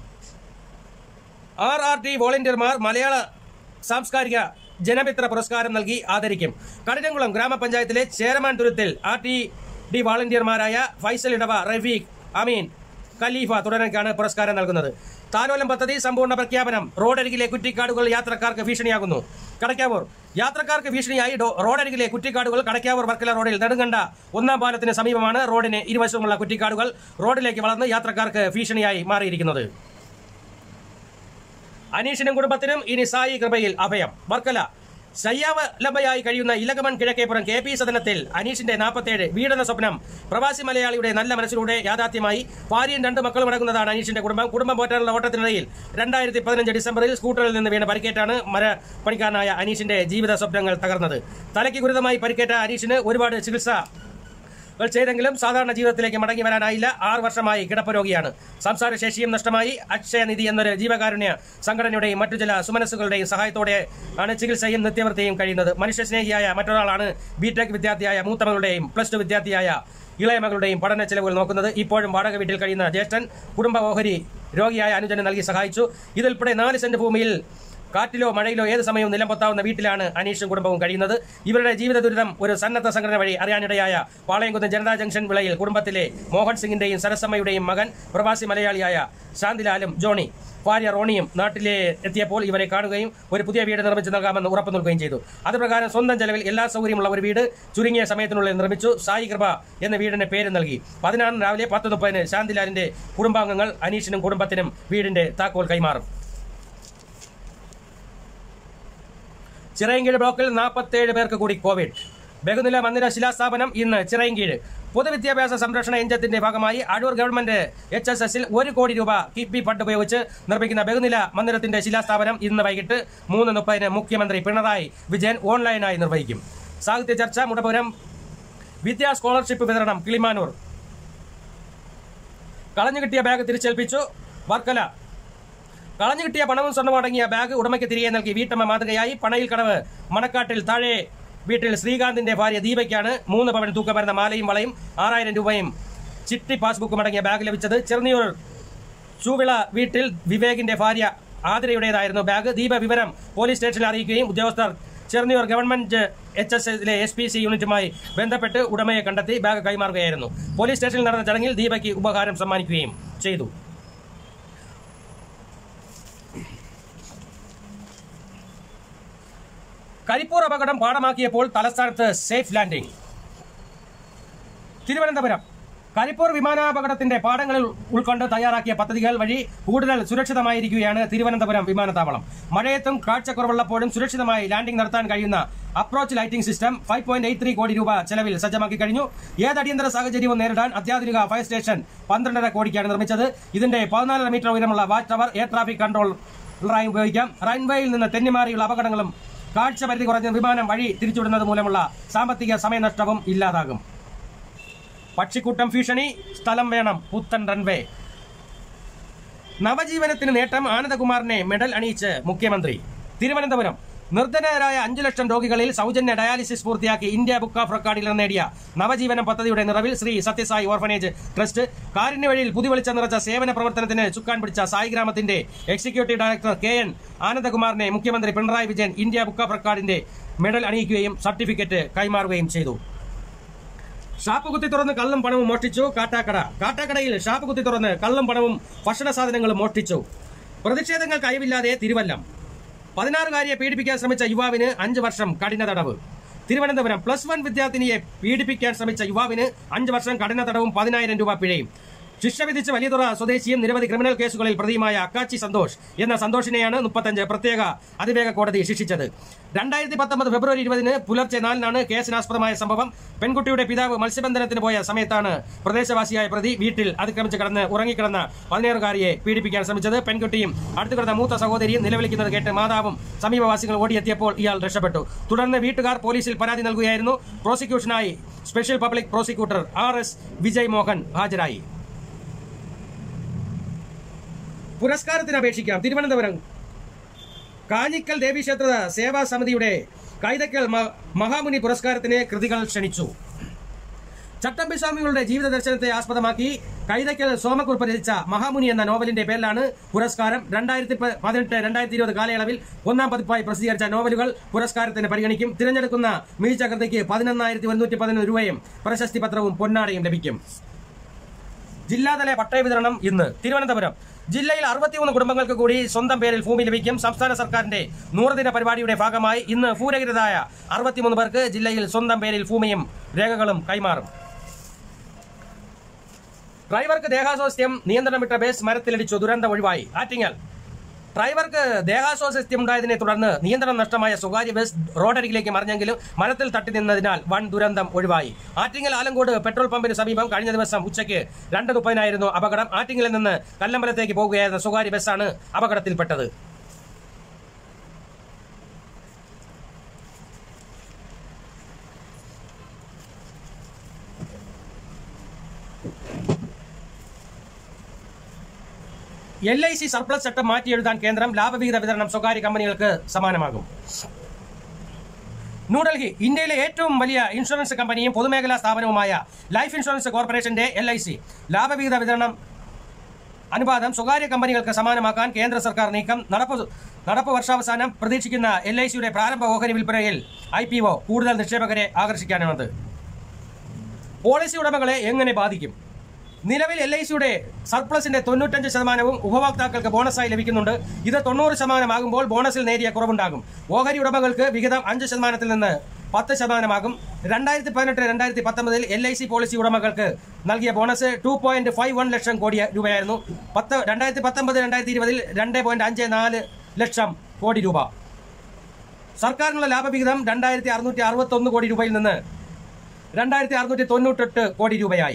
R R T വോളണ്ടിയർമാർ മലയാള സാംസ്കാരിക ജനമിത്ര പുരസ്കാരം നൽകി ആദരിക്കും കഠിനംകുളം ഗ്രാമപഞ്ചായത്തിലെ ചേരമാൻ തുരുത്തിൽ ആർ ടി ഡി വാളണ്ടിയർമാരായ ഫൈസൽ ഇടവ റഫീഖ് അമീൻ ഖലീഫ തുടങ്ങിയവർക്കാണ് പുരസ്കാരം നൽകുന്നത് താലോലം പദ്ധതി സമ്പൂർണ്ണ പ്രഖ്യാപനം റോഡരികിലെ കുറ്റിക്കാടുകൾ യാത്രക്കാർക്ക് ഭീഷണിയാകുന്നു കടക്കാവൂർ യാത്രക്കാർക്ക് ഭീഷണിയായി ഡോ- റോഡരികിലെ കുറ്റിക്കാടുകൾ കടക്കാവൂർ വർക്കല റോഡിൽ നെടുങ്കണ്ട ഒന്നാം പാലത്തിന് സമീപമാണ് റോഡിന് ഇരുവശവുമുള്ള കുറ്റിക്കാടുകൾ റോഡിലേക്ക് വളർന്ന് യാത്രക്കാർക്ക് ഭീഷണിയായി മാറിയിരിക്കുന്നത് അനീഷിനും കുടുംബത്തിനും ഇനി സായി കൃപയിൽ അഭയം വർക്കല ശയ്യാവലഭയായി കഴിയുന്ന ഇലകമൺ കിഴക്കേപ്പുറം കെ പി സദനത്തിൽ അനീഷിന്റെ നാൽപ്പത്തേഴ് വീടെന്ന സ്വപ്നം പ്രവാസി മലയാളിയുടെ നല്ല മനസ്സിലൂടെ യാഥാർത്ഥ്യമായി ഭാര്യയും രണ്ട് മക്കളും അടങ്ങുന്നതാണ് അനീഷിന്റെ കുടുംബം കുടുംബം പോറ്റാനുള്ള ഓട്ടത്തിനിടയിൽ രണ്ടായിരത്തി പതിനഞ്ച് ഡിസംബറിൽ സ്കൂട്ടറിൽ നിന്ന് വീണ പരിക്കേറ്റാണ് മര പണിക്കാരനായ അനീഷിന്റെ ജീവിത സ്വപ്നങ്ങൾ തകർന്നത് തലയ്ക്ക് ഗുരുതരമായി പരിക്കേറ്റ അനീഷിന് ഒരുപാട് ചികിത്സ കൾ ചെയ്തെങ്കിലും സാധാരണ ജീവിതത്തിലേക്ക് മടങ്ങി വരാനായില്ല ആറ് വർഷമായി കിടപ്പ് രോഗിയാണ് സംസാരശേഷിയും നഷ്ടമായി അക്ഷയനിധി എന്നൊരു ജീവകാരുണ്യ സംഘടനയുടെയും മറ്റു ചില സുമനസ്സുകളുടെയും സഹായത്തോടെ ആണ് ചികിത്സയും നിത്യവൃത്തിയും കഴിയുന്നത് മനുഷ്യസ്നേഹിയായ മറ്റൊരാളാണ് ബിടെക് വിദ്യാർത്ഥിയായ മൂത്തമകളുടെയും പ്ലസ് ടു വിദ്യാർത്ഥിയായ ഇളയ മകളുടെയും പഠന ചെലവുകൾ നോക്കുന്നത് ഇപ്പോഴും വാടക വീട്ടിൽ കഴിയുന്ന ജ്യേഷ്ഠൻ കുടുംബ ഓഹരി രോഗിയായ അനുജന് നൽകി സഹായിച്ചു ഇതിൽപ്പെടെ നാല് സെന്റ് ഭൂമിയിൽ കാറ്റിലോ മഴയിലോ ഏത് സമയവും നിലംപൊത്താവുന്ന വീട്ടിലാണ് അനീഷും കുടുംബവും കഴിയുന്നത് ഇവരുടെ ജീവിത ദുരിതം ഒരു സന്നദ്ധ സംഘടന വഴി അറിയാനിടയായ പാളയംകുന്ന് ജനതാ ജംഗ്ഷൻ വിളയിൽ കുടുംബത്തിലെ മോഹൻ സിംഗിന്റെയും സരസമ്മയുടെയും മകൻ പ്രവാസി മലയാളിയായ ശാന്തിലാലും ജോണി ഭാര്യ റോണിയും നാട്ടിലെ എത്തിയപ്പോൾ ഇവരെ കാണുകയും ഒരു പുതിയ വീട് നിർമ്മിച്ച് നൽകാമെന്ന് ഉറപ്പു നൽകുകയും ചെയ്തു അതുപ്രകാരം സ്വന്തം ചെലവിൽ എല്ലാ സൗകര്യമുള്ള ഒരു വീട് ചുരുങ്ങിയ സമയത്തിനുള്ളിൽ നിർമ്മിച്ചു സായി കൃപ എന്ന വീടിന്റെ പേര് നൽകി പതിനാറിന് രാവിലെ പത്ത് മുപ്പതിന് ശാന്തിലാലിന്റെ കുടുംബാംഗങ്ങൾ അനീഷിനും കുടുംബത്തിനും വീടിന്റെ താക്കോൽ കൈമാറും ചിറയൻകീഴ് ബ്ലോക്കിൽ നാൽപ്പത്തേഴ് പേർക്ക് കൂടി കോവിഡ് ബഹുനില മന്ദിര ശിലാസ്ഥാപനം ഇന്ന് ചിറയൻകീഴ് പൊതുവിദ്യാഭ്യാസ സംരക്ഷണ ഇഞ്ചത്തിന്റെ ഭാഗമായി അടൂർ ഗവൺമെന്റ് എച്ച് എസ് എസിൽ ഒരു കോടി രൂപ കിഫ്ബി ഫണ്ട് ഉപയോഗിച്ച് നിർമ്മിക്കുന്ന ബഹുനില മന്ദിരത്തിന്റെ ശിലാസ്ഥാപനം ഇന്ന് വൈകിട്ട് മൂന്ന് മുപ്പതിന് മുഖ്യമന്ത്രി പിണറായി വിജയൻ ഓൺലൈനായി നിർവഹിക്കും സാഹിത്യ ചർച്ച മുടപുരം വിദ്യാ സ്കോളർഷിപ്പ് വിതരണം കിളിമാനൂർ കളഞ്ഞുകിട്ടിയ ബാഗ് തിരിച്ചേൽപ്പിച്ചു വർക്കല കളഞ്ഞു കിട്ടിയ പണവും സ്വർണ്ണവും അടങ്ങിയ ബാഗ് ഉടമയ്ക്ക് തിരികെ നൽകി വീട്ടമ്മ മാതൃകയായി പണയിൽ കടവ് മണക്കാട്ടിൽ താഴെ വീട്ടിൽ ശ്രീകാന്തിന്റെ ഭാര്യ ദീപയ്ക്കാണ് മൂന്ന് പവൻ തൂക്കം വരുന്ന മാലയും വളയും ആറായിരം രൂപയും ചിട്ടി പാസ്ബുക്കും അടങ്ങിയ ബാഗ് ലഭിച്ചത് ചെറുന്നിയൂർ ചൂവിള വീട്ടിൽ വിവേകിന്റെ ഭാര്യ ആതിരയുടേതായിരുന്നു ബാഗ് ദീപ വിവരം പോലീസ് സ്റ്റേഷനിൽ അറിയിക്കുകയും ഉദ്യോഗസ്ഥർ ചെറുന്നിയൂർ ഗവൺമെന്റ് എച്ച് എസ് എസിലെ എസ് പി സി യൂണിറ്റുമായി ബന്ധപ്പെട്ട് ഉടമയെ കണ്ടെത്തി ബാഗ് കൈമാറുകയായിരുന്നു പോലീസ് സ്റ്റേഷനിൽ നടന്ന ചടങ്ങിൽ ദീപയ്ക്ക് ഉപഹാരം സമ്മാനിക്കുകയും ചെയ്തു കരിപ്പൂർ അപകടം പാഠമാക്കിയപ്പോൾ തലസ്ഥാനത്ത് സേഫ് ലാൻഡിംഗ് തിരുവനന്തപുരം കരിപ്പൂർ വിമാനാപകടത്തിന്റെ പാഠങ്ങളിൽ ഉൾക്കൊണ്ട് തയ്യാറാക്കിയ പദ്ധതികൾ വഴി കൂടുതൽ സുരക്ഷിതമായിരിക്കുകയാണ് തിരുവനന്തപുരം വിമാനത്താവളം മഴയത്തും കാഴ്ചക്കുറവുള്ളപ്പോഴും സുരക്ഷിതമായി ലാൻഡിംഗ് നടത്താൻ കഴിയുന്ന approach lighting system five point eight three crore രൂപ ചെലവിൽ സജ്ജമാക്കി കഴിഞ്ഞു ഏത് അടിയന്തര സാഹചര്യവും നേരിടാൻ അത്യാധുനിക ഫയർ സ്റ്റേഷൻ പന്ത്രണ്ടര കോടിക്കാണ് നിർമ്മിച്ചത് ഇതിന്റെ പതിനാലര മീറ്റർ ഉയരമുള്ള വാച്ച് ടവർ എയർ ട്രാഫിക് കൺട്രോളറായി ഉപയോഗിക്കാം റൺവേയിൽ നിന്ന് തെന്നിമാറിയുള്ള അപകടങ്ങളും കാഴ്ച പരിധി കുറഞ്ഞ വിമാനം വഴി തിരിച്ചുവിടുന്നത് മൂലമുള്ള സാമ്പത്തിക സമയനഷ്ടവും ഇല്ലാതാകും പക്ഷിക്കൂട്ടം ഭീഷണി സ്ഥലം വേണം പുത്തൻ റൺവേ നവജീവനത്തിന് നേട്ടം ആനന്ദകുമാറിനെ മെഡൽ അണിയിച്ച് മുഖ്യമന്ത്രി തിരുവനന്തപുരം നിർധനരായ അഞ്ചു ലക്ഷം രോഗികളിൽ സൗജന്യ ഡയാലിസിസ് പൂർത്തിയാക്കി ഇന്ത്യ ബുക്ക് ഓഫ് റെക്കോർഡിൽ നേടിയ നവജീവനം പദ്ധതിയുടെ നിറവിൽ ശ്രീ സത്യസായി ഓർഫനേജ് ട്രസ്റ്റ് കാരുണ്യവഴിയിൽ പുതുവെളിച്ച നിറച്ച സേവന പ്രവർത്തനത്തിന് ചുക്കാൻ പിടിച്ച സായി ഗ്രാമത്തിന്റെ എക്സിക്യൂട്ടീവ് ഡയറക്ടർ കെ എൻ ആനന്ദകുമാറിനെ മുഖ്യമന്ത്രി പിണറായി വിജയൻ ഇന്ത്യ ബുക്ക് ഓഫ് റെക്കോർഡിന്റെ മെഡൽ അണിയിക്കുകയും സർട്ടിഫിക്കറ്റ് കൈമാറുകയും ചെയ്തു ഷാപ്പ് കുത്തി തുറന്ന് കള്ളും പണവും മോഷ്ടിച്ചു കാട്ടാക്കട കാട്ടാക്കടയിൽ ഷാപ്പ് കുത്തി തുറന്ന് കള്ളും പണവും ഭക്ഷണ സാധനങ്ങളും മോഷ്ടിച്ചു പ്രതിഷേധങ്ങൾക്ക് അയവില്ലാതെ തിരുവല്ലം പതിനാറുകാരിയെ പീഡിപ്പിക്കാൻ ശ്രമിച്ച യുവാവിന് അഞ്ച് വർഷം കഠിന തടവ് തിരുവനന്തപുരം പ്ലസ് വൺ വിദ്യാർത്ഥിനിയെ പീഡിപ്പിക്കാൻ ശ്രമിച്ച യുവാവിന് അഞ്ച് വർഷം കഠിന തടവും പതിനായിരം രൂപ പിഴയും ശിക്ഷ വിധിച്ച് വലിയതുറ സ്വദേശിയും നിരവധി ക്രിമിനൽ കേസുകളിൽ പ്രതിയുമായ അക്കാച്ചി സന്തോഷ് എന്ന സന്തോഷിനെയാണ് മുപ്പത്തഞ്ച് പ്രത്യേക അതിവേഗ കോടതി ശിക്ഷിച്ചത് രണ്ടായിരത്തി പത്തൊമ്പത് ഫെബ്രുവരി ഇരുപതിന് പുലർച്ചെ നാലിനാണ് കേസിനാസ്പദമായ സംഭവം പെൺകുട്ടിയുടെ പിതാവ് മത്സ്യബന്ധനത്തിന് പോയ സമയത്താണ് പ്രദേശവാസിയായ പ്രതി വീട്ടിൽ അതിക്രമിച്ച് കിടന്ന് ഉറങ്ങിക്കിടന്ന പതിനേറുകാരിയെ പീഡിപ്പിക്കാൻ ശ്രമിച്ചത് പെൺകുട്ടിയും അടുത്തു കിടന്ന മൂത്ത സഹോദരിയും നിലവിളിക്കുന്നത് കേട്ട് മാതാവും സമീപവാസികൾ ഓടിയെത്തിയപ്പോൾ ഇയാൾ രക്ഷപ്പെട്ടു തുടർന്ന് വീട്ടുകാർ പോലീസിൽ പരാതി നൽകുകയായിരുന്നു പ്രോസിക്യൂഷനായി special public prosecutor R S Vijay Mohan ഹാജരായി പുരസ്കാരത്തിന് അപേക്ഷിക്കാം തിരുവനന്തപുരം കാഞ്ഞിക്കൽ ദേവീക്ഷേത്ര സേവാ സമിതിയുടെ കൈതക്കൽ മ- മഹാമുനി പുരസ്കാരത്തിന് കൃതികൾ ക്ഷണിച്ചു ചട്ടമ്പി സ്വാമികളുടെ ജീവിത ദർശനത്തെ ആസ്പദമാക്കി കൈതക്കൽ സോമക്കുറിപ്പ് രചിച്ച മഹാമുനി എന്ന നോവലിന്റെ പേരിലാണ് പുരസ്കാരം രണ്ടായിരത്തി പതിനെട്ട് രണ്ടായിരത്തി ഇരുപത് കാലയളവിൽ ഒന്നാം പതിപ്പായി പ്രസിദ്ധീകരിച്ച നോവലുകൾ പുരസ്കാരത്തിന് പരിഗണിക്കും തിരഞ്ഞെടുക്കുന്ന മികച്ച കൃതിക്ക് പതിനൊന്നായിരത്തി ഒരുന്നൂറ്റി പതിനൊന്ന് രൂപയും പ്രശസ്തി പത്രവും പൊന്നാടയും ലഭിക്കും ജില്ലാതല പട്ടയ വിതരണം ഇന്ന് തിരുവനന്തപുരം ജില്ലയിൽ അറുപത്തിമൂന്ന് കുടുംബങ്ങൾക്ക് കൂടി സ്വന്തം പേരിൽ ഭൂമി ലഭിക്കും സംസ്ഥാന സർക്കാരിന്റെ നൂറുദിന പരിപാടിയുടെ ഭാഗമായി ഇന്ന് ഭൂരഹിതരായ അറുപത്തിമൂന്ന് പേർക്ക് ജില്ലയിൽ സ്വന്തം പേരിൽ ഭൂമിയും രേഖകളും കൈമാറും ഡ്രൈവർക്ക് ദേഹാസ്വാസ്ഥ്യം നിയന്ത്രണം വിട്ട ബസ് മരത്തിലിടിച്ചു ദുരന്തം ഒഴിവായി ആറ്റിങ്ങൽ ഡ്രൈവർക്ക് ദേഹാസ്വാസ്ഥ്യം ഉണ്ടായതിനെ തുടർന്ന് നിയന്ത്രണം നഷ്ടമായ സ്വകാര്യ ബസ് റോഡരികിലേക്ക് മറിഞ്ഞെങ്കിലും മരത്തിൽ തട്ടി നിന്നതിനാൽ വൻ ദുരന്തം ഒഴിവായി ആറ്റിങ്ങൽ ആലങ്കോട് പെട്രോൾ പമ്പിന് സമീപം കഴിഞ്ഞ ദിവസം ഉച്ചയ്ക്ക് രണ്ട് മുപ്പതിനായിരുന്നു അപകടം ആറ്റിങ്ങലിൽ നിന്ന് കല്ലമ്പലത്തേക്ക് പോകുകയായിരുന്ന സ്വകാര്യ ബസ്സാണ് അപകടത്തിൽപ്പെട്ടത് എൽ ഐ സി സർപ്ലസ് ചട്ടം മാറ്റിയെഴുതാൻ കേന്ദ്രം ലാഭവിഹിത വിതരണം സ്വകാര്യ കമ്പനികൾക്ക് സമാനമാകും ന്യൂഡൽഹി ഇന്ത്യയിലെ ഏറ്റവും വലിയ ഇൻഷുറൻസ് കമ്പനിയും പൊതുമേഖലാ സ്ഥാപനവുമായ ലൈഫ് ഇൻഷുറൻസ് കോർപ്പറേഷന്റെ എൽ ഐ സി ലാഭവിഹിത വിതരണം അനുപാതം സ്വകാര്യ കമ്പനികൾക്ക് സമാനമാക്കാൻ കേന്ദ്ര സർക്കാർ നീക്കം നടപ്പ് നടപ്പ് വർഷാവസാനം പ്രതീക്ഷിക്കുന്ന എൽ ഐ സിയുടെ പ്രാരംഭ ഓഹരി വിൽപ്പനയിൽ ഐ പി ഒ കൂടുതൽ നിക്ഷേപകരെ ആകർഷിക്കാനാണത് പോളിസി ഉടമകളെ എങ്ങനെ ബാധിക്കും നിലവിൽ എൽ ഐ സിയുടെ സർപ്ലസിന്റെ തൊണ്ണൂറ്റഞ്ച് ശതമാനവും ഉപഭോക്താക്കൾക്ക് ബോണസായി ലഭിക്കുന്നുണ്ട് ഇത് തൊണ്ണൂറ് ശതമാനമാകുമ്പോൾ ബോണസിൽ നേരിയ കുറവുണ്ടാകും ഓഹരി ഉടമകൾക്ക് വിഹിതം അഞ്ച് ശതമാനത്തിൽ നിന്ന് പത്ത് ശതമാനമാകും രണ്ടായിരത്തി പതിനെട്ട് രണ്ടായിരത്തി പത്തൊമ്പതിൽ എൽ ഐ സി പോളിസി ഉടമകൾക്ക് നൽകിയ bonus two point five one lakh crore രൂപയായിരുന്നു പത്ത് രണ്ടായിരത്തി പത്തൊമ്പത് രണ്ടായിരത്തി ഇരുപതിൽ രണ്ട് പോയിന്റ് അഞ്ച് നാല് ലക്ഷം കോടി രൂപ സർക്കാരിനുള്ള ലാഭവിഹിതം രണ്ടായിരത്തി അറുന്നൂറ്റി അറുപത്തി ഒന്ന് കോടി രൂപയിൽ നിന്ന് രണ്ടായിരത്തി അറുന്നൂറ്റി തൊണ്ണൂറ്റെട്ട് കോടി രൂപയായി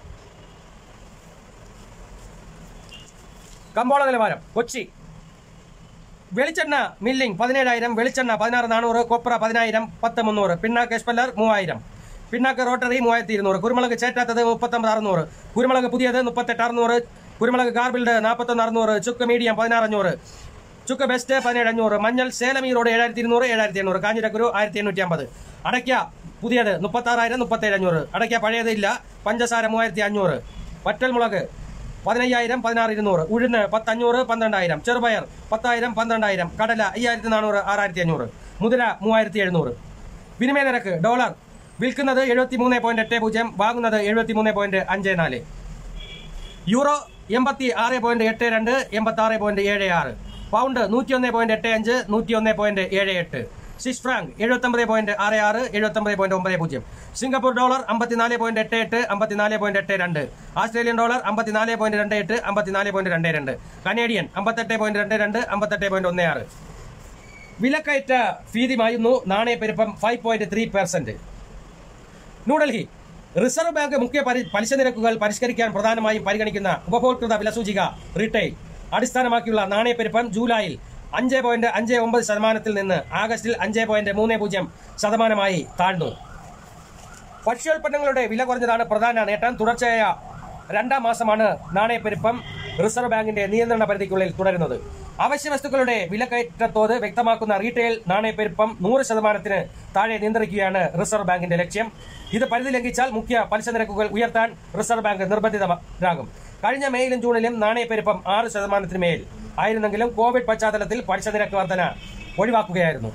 കമ്പോള നിലവാരം കൊച്ചി വെളിച്ചെണ്ണ മില്ലിംഗ് പതിനേഴായിരം വെളിച്ചെണ്ണ പതിനാറ് നാനൂറ് കൊപ്ര പതിനായിരം പത്ത് മുന്നൂറ് പിണ്ണാക്ക് എസ്പെല്ലർ മൂവായിരം പിണ്ണാക്ക് റോട്ടറി മൂവായിരത്തി ഇരുന്നൂറ് കുരുമുളക് ചേറ്റാത്തത് മുപ്പത്തൊമ്പത് അറുന്നൂറ് കുരുമുളക് പുതിയത് മുപ്പത്തെട്ട് അറുന്നൂറ് കുരുമുളക് ഗാർബിൾഡ് നാൽപ്പത്തൊന്ന് അറുന്നൂറ് ചുക്ക് മീഡിയം പതിനാറ് അഞ്ഞൂറ് ചുക്ക് ബെസ്റ്റ് പതിനേഴ് അഞ്ഞൂറ് മഞ്ഞൾ സേലം ഈ റോഡ് ഏഴായിരത്തി ഇരുന്നൂറ് ഏഴായിരത്തി എണ്ണൂറ് കാഞ്ഞിരക്കുരു ആയിരത്തി എണ്ണൂറ്റി അമ്പത് അടയ്ക്ക പുതിയത് മുപ്പത്താറായിരം മുപ്പത്തേഴ് അഞ്ഞൂറ് അടയ്ക്ക പഴയത് ഇല്ല പഞ്ചസാര മൂവായിരത്തി അഞ്ഞൂറ് വറ്റൽമുളക് പതിനയ്യായിരം പതിനാറ് ഇരുന്നൂറ് ഉഴുന്ന് പത്തഞ്ഞൂറ് പന്ത്രണ്ടായിരം ചെറുപയർ പത്തായിരം പന്ത്രണ്ടായിരം കടല അയ്യായിരത്തി നാനൂറ് ആറായിരത്തി അഞ്ഞൂറ് മുതിര മൂവായിരത്തി എഴുന്നൂറ് വിനിമയ നിരക്ക് ഡോളർ വിൽക്കുന്നത് എഴുപത്തി മൂന്ന് പോയിന്റ് എട്ട് പൂജ്യം വാങ്ങുന്നത് എഴുപത്തി മൂന്ന് പോയിന്റ് അഞ്ച് നാല് യൂറോ എൺപത്തി ആറ് പോയിന്റ് എട്ട് രണ്ട് എൺപത്തി ആറ് പോയിന്റ് ഏഴ് ആറ് പൗണ്ട് നൂറ്റി ഒന്ന് പോയിന്റ് എട്ട് അഞ്ച് നൂറ്റി ഒന്ന് പോയിന്റ് ഏഴ് എട്ട് സ്വിസ് ഫ്രാങ്ക് എഴുപത്തൊമ്പത് പോയിന്റ് ആറ് ആറ് എഴുപത്തൊമ്പത് പോയിന്റ് ഒമ്പത് പൂജ്യം സിംഗപ്പൂർ ഡോളർ അമ്പത്തിനാല് പോയിന്റ് എട്ട് എട്ട് അമ്പത്തിനാല് പോയിന്റ് എട്ട് രണ്ട് ആസ്ട്രേലിയൻ ഡോളർ അമ്പത്തിനാല് പോയിന്റ് രണ്ട് എട്ട് അമ്പത്തിനാല് പോയിന്റ് രണ്ട് രണ്ട് കനേഡിയൻ അമ്പത്തെട്ട് പോയിന്റ് രണ്ട് രണ്ട് അമ്പത്തെട്ട് പോയിന്റ് ഒന്ന് ആറ് വിലക്കയറ്റ ഭീതിമായുന്നു നാണയപ്പെരുപ്പം five point three percent New Delhi reserve bank മുഖ്യ പരി- പലിശ നിരക്കുകൾ പരിഷ്കരിക്കാൻ പ്രധാനമായും പരിഗണിക്കുന്ന ഉപഭോക്തൃ വിലസൂചിക റീറ്റെയിൽ അടിസ്ഥാനമാക്കിയുള്ള നാണയപ്പെരുപ്പം ജൂലൈയിൽ അഞ്ച് പോയിന്റ് അഞ്ച് ഒമ്പത് ശതമാനത്തിൽ നിന്ന് ആഗസ്റ്റിൽ അഞ്ച് പോയിന്റ് മൂന്ന് പൂജ്യം ശതമാനമായി താഴ്ന്നു ഭക്ഷ്യോൽപ്പന്നങ്ങളുടെ വില കുറഞ്ഞതാണ് പ്രധാന നേട്ടം തുടർച്ചയായ രണ്ടാം മാസമാണ് നാണയപ്പെരുപ്പം റിസർവ് ബാങ്കിന്റെ നിയന്ത്രണ പരിധിക്കുള്ളിൽ തുടരുന്നത് അവശ്യ വസ്തുക്കളുടെ വിലക്കയറ്റത്തോത് വ്യക്തമാക്കുന്ന റീറ്റെയിൽ നാണയപ്പെരുപ്പം നൂറ് ശതമാനത്തിന് താഴെ നിയന്ത്രിക്കുകയാണ് റിസർവ് ബാങ്കിന്റെ ലക്ഷ്യം ഇത് പരിധി ലംഘിച്ചാൽ മുഖ്യ പലിശ നിരക്കുകൾ ഉയർത്താൻ റിസർവ് ബാങ്ക് നിർബന്ധിതരാകും കഴിഞ്ഞ മെയിലും ജൂണിലും നാണയപ്പെരുപ്പം ആറ് ശതമാനത്തിന് മേൽ ആയിരുന്നെങ്കിലും കോവിഡ് പശ്ചാത്തലത്തിൽ പലിശ നിരക്ക് വർധന ഒഴിവാക്കുകയായിരുന്നു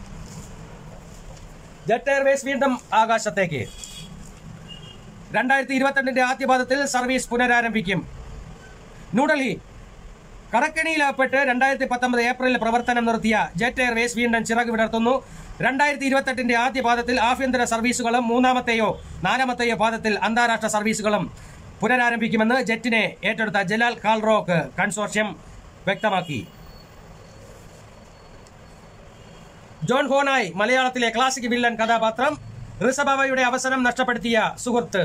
ജെറ്റ് എയർവേസ് വീണ്ടും ആകാശത്തേക്ക് രണ്ടായിരത്തി ഇരുപത്തിരണ്ടിന്റെ ആദ്യപാദത്തിൽ സർവീസ് പുനരാരംഭിക്കും ന്യൂഡൽഹി കടക്കെണിയിലകപ്പെട്ട് രണ്ടായിരത്തി പത്തൊമ്പത് ഏപ്രിലിൽ പ്രവർത്തനം നിർത്തിയ ജെറ്റ് എയർവേസ് വീണ്ടും ചിറക് വിടർത്തുന്നു രണ്ടായിരത്തി ഇരുപത്തെട്ടിന്റെ ആദ്യ പാദത്തിൽ ആഭ്യന്തര സർവീസുകളും മൂന്നാമത്തെയോ നാലാമത്തെയോ പാദത്തിൽ അന്താരാഷ്ട്ര സർവീസുകളും പുനരാരംഭിക്കുമെന്ന് ജെറ്റിനെ ഏറ്റെടുത്ത ജലാൽ കാൾറോക്ക് കൺസോർഷ്യം വ്യക്തമാക്കി ജോൺ ഹോണായി മലയാളത്തിലെ ക്ലാസിക് വില്ലൻ കഥാപാത്രം ഋഷഭാവയുടെ അവസരം നഷ്ടപ്പെടുത്തിയ സുഹൃത്ത്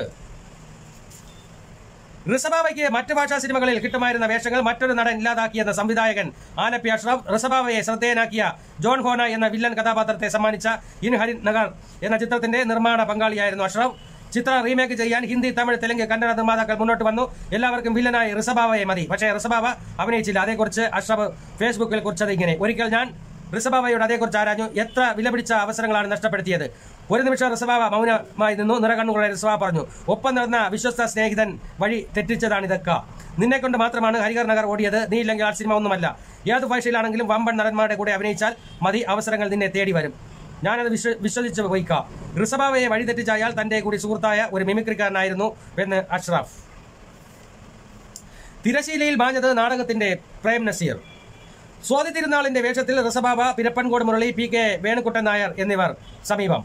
ഋഷഭാവയ്ക്ക് മറ്റ് ഭാഷാ സിനിമകളിൽ കിട്ടുമായിരുന്ന വേഷങ്ങൾ മറ്റൊരു നടൻ ഇല്ലാതാക്കിയെന്ന സംവിധായകൻ ആലപ്പി അഷ്റഫ് ഋഷഭാവയെ ശ്രദ്ധേയനാക്കിയ ജോൺ ഹോന എന്ന വില്ലൻ കഥാപാത്രത്തെ സമ്മാനിച്ച ഇൻ ഹരി നഗർ എന്ന ചിത്രത്തിന്റെ നിർമ്മാണ പങ്കാളിയായിരുന്നു അഷ്റഫ് ചിത്രം റീമേക്ക് ചെയ്യാൻ ഹിന്ദി തമിഴ് തെലുങ്ക് കന്നഡ നിർമ്മാതാക്കൾ മുന്നോട്ട് വന്നു എല്ലാവർക്കും വില്ലനായി ഋഷഭാവയെ മതി പക്ഷേ ഋഷഭാവ അഭിനയിച്ചില്ല അതേക്കുറിച്ച് അഷ്റഫ് ഫേസ്ബുക്കിൽ കുറിച്ചത് ഇങ്ങനെ ഒരിക്കൽ ഞാൻ ഋഷഭാവയോട് അതേക്കുറിച്ച് ആരാഞ്ഞു എത്ര വിലപിടിച്ച അവസരങ്ങളാണ് നഷ്ടപ്പെടുത്തിയത് ഒരു നിമിഷം ഋഷഭാവ മൗനമായി നിന്നു നിറകണ്ണുകളെ ഋഷഭാവ പറഞ്ഞു ഒപ്പം നടന്ന വിശ്വസ്ത സ്നേഹിതൻ വഴി തെറ്റിച്ചതാണ് ഇതൊക്കെ നിന്നെ കൊണ്ട് മാത്രമാണ് ഹരിഹർ നഗർ ഓടിയത് നീ ഇല്ലെങ്കിൽ ആ സിനിമ ഒന്നുമല്ല ഏത് ഭാഷയിലാണെങ്കിലും വമ്പൻ നടന്മാരുടെ കൂടെ അഭിനയിച്ചാൽ മതി അവസരങ്ങൾ നിന്നെ തേടി വരും ഞാനത് വിശ്വ വിശ്വസിച്ച് പോയിക്കാം ഋഷഭാവയെ വഴിതെറ്റിച്ച അയാൾ തന്റെ കൂടി സുഹൃത്തായ ഒരു മിമിക്രിക്കാരനായിരുന്നു എന്ന് അഷ്റഫ് തിരശീലയിൽ മാഞ്ഞത് നാടകത്തിന്റെ പ്രേം നസീർ സ്വാതി തിരുനാളിന്റെ വേഷത്തിൽ ഋഷഭാവ പിരപ്പൻകോട് മുരളി പി കെ വേണുകുട്ടൻ നായർ എന്നിവർ സമീപം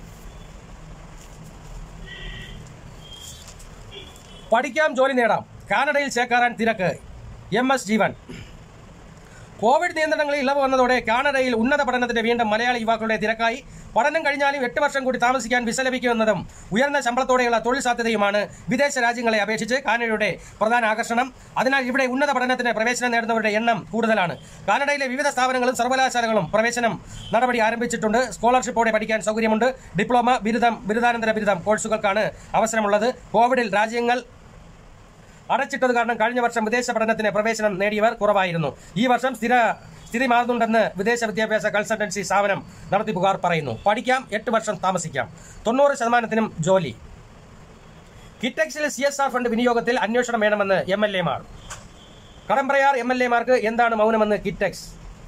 പഠിക്കാം ജോലി നേടാം കാനഡയിൽ ചേക്കാറാൻ തിരക്ക് എം എസ് ജീവൻ കോവിഡ് നിയന്ത്രണങ്ങളിൽ ഇളവ് വന്നതോടെ കാനഡയിൽ ഉന്നത പഠനത്തിന്റെ വീണ്ടും മലയാളി യുവാക്കളുടെ തിരക്കായി പഠനം കഴിഞ്ഞാലും എട്ട് വർഷം കൂടി താമസിക്കാൻ വിസ ലഭിക്കുമെന്നതും ഉയർന്ന ശമ്പളത്തോടെയുള്ള തൊഴിൽ സാധ്യതയുമാണ് വിദേശ രാജ്യങ്ങളെ അപേക്ഷിച്ച് കാനഡയുടെ പ്രധാന ആകർഷണം അതിനാൽ ഇവിടെ ഉന്നത പഠനത്തിന് പ്രവേശനം നേടുന്നവരുടെ എണ്ണം കൂടുതലാണ് കാനഡയിലെ വിവിധ സ്ഥാപനങ്ങളും സർവകലാശാലകളും പ്രവേശനം നടപടി ആരംഭിച്ചിട്ടുണ്ട് സ്കോളർഷിപ്പോടെ പഠിക്കാൻ സൗകര്യമുണ്ട് ഡിപ്ലോമ ബിരുദം ബിരുദാനന്തര ബിരുദം കോഴ്സുകൾക്കാണ് അവസരമുള്ളത് കോവിഡിൽ രാജ്യങ്ങൾ അടച്ചിട്ടത് കാരണം കഴിഞ്ഞ വർഷം വിദേശ പഠനത്തിന് പ്രവേശനം നേടിയവർ കുറവായിരുന്നു ഈ വർഷം സ്ഥിര സ്ഥിതി മാറുന്നുണ്ടെന്ന് വിദേശ വിദ്യാഭ്യാസ കൺസൾട്ടൻസി സ്ഥാപനം നടത്തിപ്പുകാർ പറയുന്നു പഠിക്കാം എട്ട് വർഷം താമസിക്കാം തൊണ്ണൂറ് ശതമാനത്തിനും ജോലി കിറ്റക്സിലെ സി എസ് ആർ ഫണ്ട് വിനിയോഗത്തിൽ അന്വേഷണം വേണമെന്ന് എം എൽ എമാർ കടമ്പ്രയാർ എം എൽ എമാർക്ക് എന്താണ് മൗനമെന്ന് കിറ്റക്സ്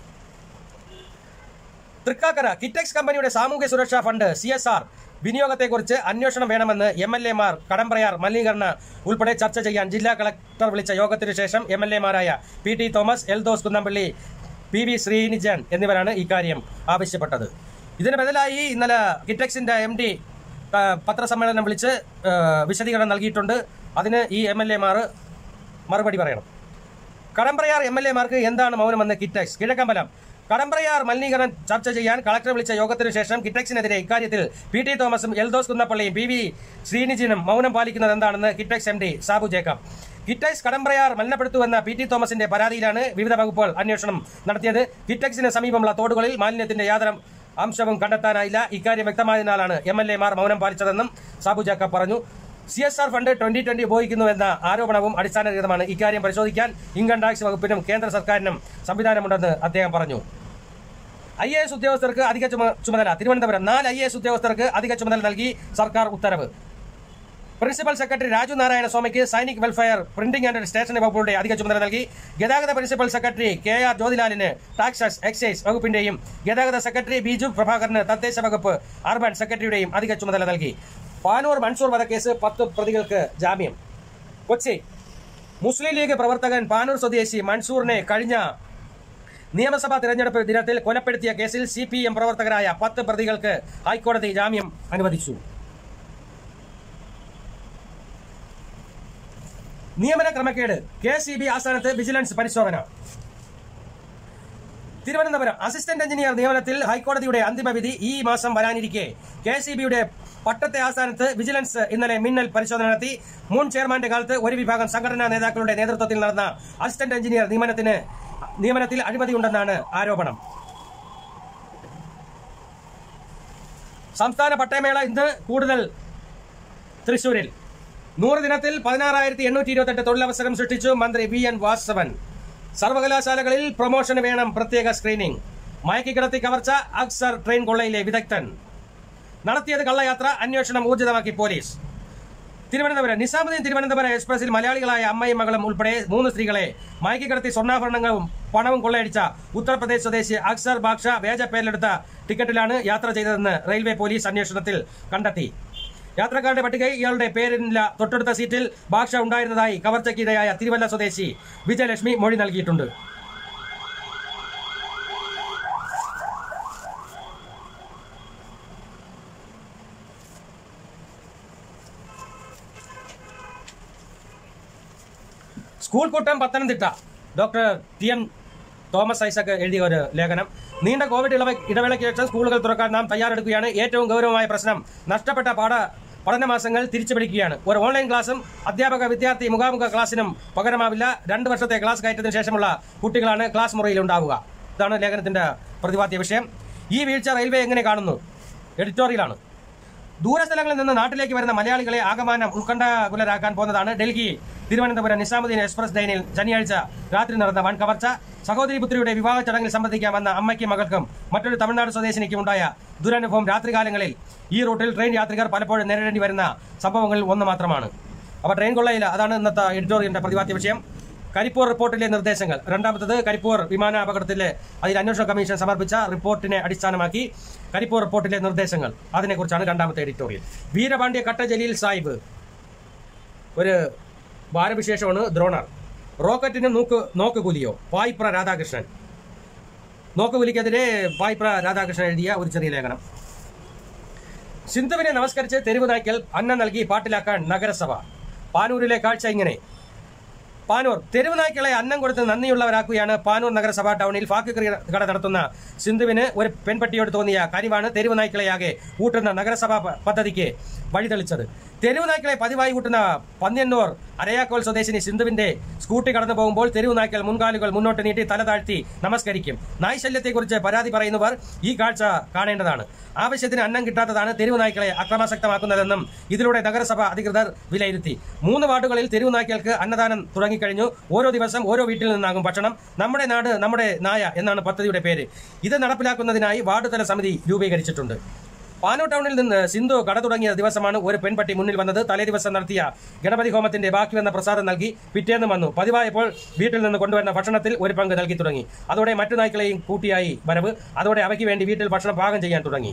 തൃക്കാക്കര കിറ്റക്സ് കമ്പനിയുടെ സാമൂഹ്യ സുരക്ഷാ ഫണ്ട് സി എസ് ആർ വിനിയോഗത്തെക്കുറിച്ച് അന്വേഷണം വേണമെന്ന് എം എൽ എമാർ കടമ്പ്രയാർ മലിനീകരണ ഉൾപ്പെടെ ചർച്ച ചെയ്യാൻ ജില്ലാ കളക്ടർ വിളിച്ച യോഗത്തിനു ശേഷം എം എൽ എമാരായ P T Thomas Eldhose Kunnampally P V Sreenijan എന്നിവരാണ് ഇക്കാര്യം ആവശ്യപ്പെട്ടത് ഇതിന് ബദലായി ഇന്നലെ കിറ്റക്സിന്റെ എം ഡി പത്രസമ്മേളനം വിളിച്ച് ആ, വിശദീകരണം നൽകിയിട്ടുണ്ട് അതിന് ഈ എം എൽ എമാർ മറുപടി പറയണം കടമ്പ്രയാർ എം എൽ എമാർക്ക് എന്താണ് മൗനമെന്ന് കിറ്റക്സ് കിഴക്കമ്പലം കടമ്പ്രയാർ മലിനീകരണം ചർച്ച ചെയ്യാൻ കളക്ടർ വിളിച്ച യോഗത്തിനു ശേഷം കിറ്റക്സിനെതിരെ ഇക്കാര്യത്തിൽ പി ടി തോമസും എൽദോസ് കുന്നപ്പള്ളിയും പി വി ശ്രീനിജിനും മൗനം പാലിക്കുന്നത് എന്താണെന്ന് കിറ്റക്സ് എം ഡി സാബു ജേക്കബ് കിറ്റക്സ് കടമ്പ്രയാർ മലിനപ്പെടുത്തുവെന്ന പി ടി തോമസിന്റെ പരാതിയിലാണ് വിവിധ വകുപ്പുകൾ അന്വേഷണം നടത്തിയത് കിറ്റക്സിന് സമീപമുള്ള തോടുകളിൽ മാലിന്യത്തിന്റെ യാതൊരു അംശവും കണ്ടെത്താനായില്ല ഇക്കാര്യം വ്യക്തമായതിനാലാണ് എം എൽ എമാർ മൗനം പാലിച്ചതെന്നും സാബു ജേക്കബ് പറഞ്ഞു C S R fund twenty twenty ഉപയോഗിക്കുന്നുവെന്ന ആരോപണവും അടിസ്ഥാനരഹിതമാണ് ഇക്കാര്യം പരിശോധിക്കാൻ ഇൻകം ടാക്സ് വകുപ്പിനും കേന്ദ്ര സർക്കാരിനും സംവിധാനമുണ്ടെന്ന് അദ്ദേഹം പറഞ്ഞു ഐ എ എസ് ഉദ്യോഗസ്ഥർക്ക് അധിക ചുമ- ചുമതല തിരുവനന്തപുരം നാല് ഐ എ എസ് ഉദ്യോഗസ്ഥർക്ക് അധിക ചുമതല നൽകി സർക്കാർ ഉത്തരവ് പ്രിൻസിപ്പൽ സെക്രട്ടറി രാജു നാരായണ സ്വാമിക്ക് Sainik welfare printing and stationery വകുപ്പുകളുടെ അധിക ചുമതല നൽകി ഗതാഗത പ്രിൻസിപ്പൽ സെക്രട്ടറി കെ ആർ ജ്യോതിലാലിന് ടാക്സസ് എക്സൈസ് വകുപ്പിന്റെയും ഗതാഗത സെക്രട്ടറി ബിജു പ്രഭാകറിന് തദ്ദേശ വകുപ്പ് അർബൻ സെക്രട്ടറിയുടെയും അധിക ചുമതല നൽകി പാനൂർ മൻസൂർ വധക്കേസ് പത്ത് പ്രതികൾക്ക് ജാമ്യം കൊച്ചി മുസ്ലിം ലീഗ് പ്രവർത്തകൻ പാനൂർ സ്വദേശി മൻസൂറിനെ കഴിഞ്ഞ നിയമസഭാ തിരഞ്ഞെടുപ്പ് ദിനത്തിൽ കൊലപ്പെടുത്തിയ കേസിൽ സി പി എം പ്രവർത്തകരായ പത്ത് പ്രതികൾക്ക് ഹൈക്കോടതി ജാമ്യം അനുവദിച്ചു നിയമന ക്രമക്കേട് കെ സി ബി ആസ്ഥാനത്ത് വിജിലൻസ് പരിശോധന തിരുവനന്തപുരം അസിസ്റ്റന്റ് എഞ്ചിനീയർ നിയമനത്തിൽ ഹൈക്കോടതിയുടെ അന്തിമ വിധി ഈ മാസം വരാനിരിക്കെ കെ സി ബിയുടെ പട്ടത്തെ ആസ്ഥാനത്ത് വിജിലൻസ് ഇന്നലെ മിന്നൽ പരിശോധന നടത്തി മുൻ ചെയർമാന്റെ കാലത്ത് ഒരു വിഭാഗം സംഘടനാ നേതാക്കളുടെ നേതൃത്വത്തിൽ നടന്ന അസിസ്റ്റന്റ് എഞ്ചിനീയർ നിയമനത്തിന് നിയമനത്തിൽ അഴിമതിയുണ്ടെന്നാണ് ആരോപണം സംസ്ഥാന പട്ടയമേള ഇന്ന് കൂടുതൽ തൃശൂരിൽ നൂറ് ദിനത്തിൽ പതിനാറായിരത്തി എണ്ണൂറ്റി ഇരുപത്തെട്ട് തൊഴിലവസരം സൃഷ്ടിച്ചു മന്ത്രി വി എൻ വാസവൻ സർവകലാശാലകളിൽ പ്രൊമോഷന് വേണം പ്രത്യേക സ്ക്രീനിംഗ് മയക്കിക്കിടത്തി കവർച്ച അക്സർ ട്രെയിൻ കൊള്ളയിലെ വിദഗ്ധൻ നടത്തിയത് കള്ളയാത്ര അന്വേഷണം ഊർജിതമാക്കി പോലീസ് തിരുവനന്തപുരം നിസാമുദ്ദീൻ തിരുവനന്തപുരം എക്സ്പ്രസിൽ മലയാളികളായ അമ്മയും മകളും ഉൾപ്പെടെ മൂന്ന് സ്ത്രീകളെ മയക്കിക്കിടത്തി സ്വർണ്ണാഭരണങ്ങളും പണവും കൊള്ളയടിച്ച ഉത്തർപ്രദേശ് സ്വദേശി അക്സർ ബാക്ഷ വേജ പേരിലെടുത്ത ടിക്കറ്റിലാണ് യാത്ര ചെയ്തതെന്ന് റെയിൽവേ പോലീസ് അന്വേഷണത്തിൽ കണ്ടെത്തി യാത്രക്കാരുടെ പട്ടികയിൽ ഇയാളുടെ പേരില്ല തൊട്ടടുത്ത സീറ്റിൽ ഭാഷ ഉണ്ടായിരുന്നതായി കവർച്ചയ്ക്കിരയായ തിരുവല്ല സ്വദേശി വിജയലക്ഷ്മി മൊഴി നൽകിയിട്ടുണ്ട് സ്കൂൾ കൂട്ടം Pathanamthitta doctor T M Thomas Isaac എഴുതിയ ഒരു ലേഖനം നീണ്ട കോവിഡ് ഇളവ ഇടവേളയ്ക്ക് ശേഷം സ്കൂളുകൾ തുറക്കാൻ നാം തയ്യാറെടുക്കുകയാണ് ഏറ്റവും ഗൗരവമായ പ്രശ്നം നഷ്ടപ്പെട്ട പാഠ പഠനമാസങ്ങൾ തിരിച്ചു പിടിക്കുകയാണ് ഒരു ഓൺലൈൻ ക്ലാസും അധ്യാപക വിദ്യാർത്ഥി മുഖാമുഖ ക്ലാസ്സിനും പകരമാവില്ല രണ്ട് വർഷത്തെ ക്ലാസ് കയറ്റത്തിന് ശേഷമുള്ള കുട്ടികളാണ് ക്ലാസ് മുറിയിൽ ഉണ്ടാവുക ഇതാണ് ലേഖനത്തിന്റെ പ്രതിപാദ്യ വിഷയം ഈ വീഴ്ച റെയിൽവേ എങ്ങനെ കാണുന്നു എഡിറ്റോറിയലാണ് ദൂരസ്ഥലങ്ങളിൽ നിന്ന് നാട്ടിലേക്ക് വരുന്ന മലയാളികളെ ആകമാനം ഉത്കണ്ഠകുലരാക്കാൻ പോകുന്നതാണ് ഡൽഹി തിരുവനന്തപുരം നിസാമുദ്ദീൻ എക്സ്പ്രസ് ട്രെയിനിൽ ശനിയാഴ്ച രാത്രി നടന്ന വൻ കവർച്ച സഹോദരി പുത്രിയുടെ വിവാഹ ചടങ്ങിൽ സംബന്ധിക്കാൻ വന്ന അമ്മയ്ക്കും മകൾക്കും മറ്റൊരു തമിഴ്നാട് സ്വദേശിനിക്കും ഉണ്ടായ ദുരനുഭവം രാത്രികാലങ്ങളിൽ ഈ റൂട്ടിൽ ട്രെയിൻ യാത്രികർ പലപ്പോഴും നേരിടേണ്ടി വരുന്ന സംഭവങ്ങളിൽ ഒന്ന് മാത്രമാണ് അപ്പോൾ ട്രെയിൻ കൊള്ളയില്ല അതാണ് ഇന്നത്തെ എഡിറ്റോറിയലിന്റെ പ്രതിപാദ്യ വിഷയം കരിപ്പൂർ റിപ്പോർട്ടിലെ നിർദ്ദേശങ്ങൾ രണ്ടാമത്തത് കരിപ്പൂർ വിമാന അപകടത്തിലെ അതിൽ അന്വേഷണ കമ്മീഷൻ സമർപ്പിച്ച റിപ്പോർട്ടിനെ അടിസ്ഥാനമാക്കി കരിപ്പൂർ റിപ്പോർട്ടിലെ നിർദ്ദേശങ്ങൾ അതിനെക്കുറിച്ചാണ് രണ്ടാമത്തെ എഡിറ്റോറിയൽ വീരപാണ്ഡ്യ കട്ട ജലീൽ സാഹിബ് ഒരു ഭാരവിശേഷമാണ് ദ്രോണർ റോക്കറ്റിന് നോക്ക് നോക്കുകൂലിയോ പായിപ്ര രാധാകൃഷ്ണൻ നോക്കുകൂലിക്കെതിരെ പായിപ്ര രാധാകൃഷ്ണൻ എഴുതിയ ഒരു ചെറിയ ലേഖനം സിന്ധുവിനെ നമസ്കരിച്ച് തെരുവ് നായ്ക്കൽ അന്നം നൽകി പാട്ടിലാക്കാൻ നഗരസഭ പാനൂരിലെ കാഴ്ച ഇങ്ങനെ പാനൂർ തെരുവ് നായ്ക്കളെ അന്നം കൊടുത്ത് നന്ദിയുള്ളവരാക്കുകയാണ് പാനൂർ നഗരസഭ ടൗണിൽ ഫാക്ടറി കട നടത്തുന്ന സിന്ധുവിന് ഒരു പെൺപട്ടിയോട് തോന്നിയ കരിവാണ് തെരുവ് നായ്ക്കളെയാകെ കൂട്ടുന്ന നഗരസഭാ പ- പദ്ധതിക്ക് വഴിതെളിച്ചത് തെരുവ് നായ്ക്കളെ പതിവായി കൂട്ടുന്ന പന്ന്യന്നൂർ അരയാക്കോൽ സ്വദേശിനി സിന്ധുവിന്റെ സ്കൂട്ടി കടന്നു പോകുമ്പോൾ തെരുവ് നായ്ക്കൾ മുൻകാലുകൾ മുന്നോട്ട് നീട്ടി തല താഴ്ത്തി നമസ്കരിക്കും നായ്ശല്യത്തെക്കുറിച്ച് പരാതി പറയുന്നവർ ഈ കാഴ്ച കാണേണ്ടതാണ് ആവശ്യത്തിന് അന്നം കിട്ടാത്തതാണ് തെരുവ് നായ്ക്കളെ അക്രമാസക്തമാക്കുന്നതെന്നും ഇതിലൂടെ നഗരസഭ അധികൃതർ വിലയിരുത്തി മൂന്ന് വാർഡുകളിൽ തെരുവ് നായ്ക്കൾക്ക് അന്നദാനം തുടങ്ങിക്കഴിഞ്ഞു ഓരോ ദിവസം ഓരോ വീട്ടിൽ നിന്നാകും ഭക്ഷണം നമ്മുടെ നാട് നമ്മുടെ നായ എന്നാണ് പദ്ധതിയുടെ പേര് ഇത് നടപ്പിലാക്കുന്നതിനായി വാർഡ് തല സമിതി രൂപീകരിച്ചിട്ടുണ്ട് പാനൂർ ടൗണിൽ നിന്ന് സിന്ധു കട തുടങ്ങിയ ദിവസമാണ് ഒരു പെൺപട്ടി മുന്നിൽ വന്നത് തലേ ദിവസം നടത്തിയ ഗണപതി ഹോമത്തിന്റെ ബാക്കി വന്ന പ്രസാദം നൽകി പിറ്റേന്ന് വന്നു പതിവായപ്പോൾ വീട്ടിൽ നിന്ന് കൊണ്ടുവരുന്ന ഭക്ഷണത്തിൽ ഒരു പങ്ക് നൽകി തുടങ്ങി അതോടെ മറ്റു നായ്ക്കളെയും കൂട്ടിയായി വരവ് അതോടെ അവയ്ക്ക് വേണ്ടി വീട്ടിൽ ഭക്ഷണം പാകം ചെയ്യാൻ തുടങ്ങി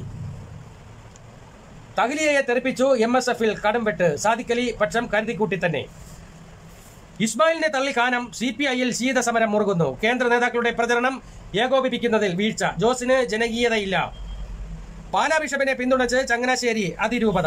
തകിലിയെ തെറിപ്പിച്ചു എം എസ് എഫിൽ കടംവെട്ട് സാദിക്കലി പക്ഷം കരുതിക്കൂട്ടി തന്നെ ഇസ്മായിലിനെ തള്ളി കാനം സി പി ഐയിൽ ശീതസമരം മുറുകുന്നു കേന്ദ്ര നേതാക്കളുടെ പ്രചരണം ഏകോപിപ്പിക്കുന്നതിൽ വീഴ്ച ജോസിന് ജനകീയതയില്ല പാലാ ബിഷപ്പിനെ പിന്തുണച്ച് ചങ്ങനാശ്ശേരി അതിരൂപത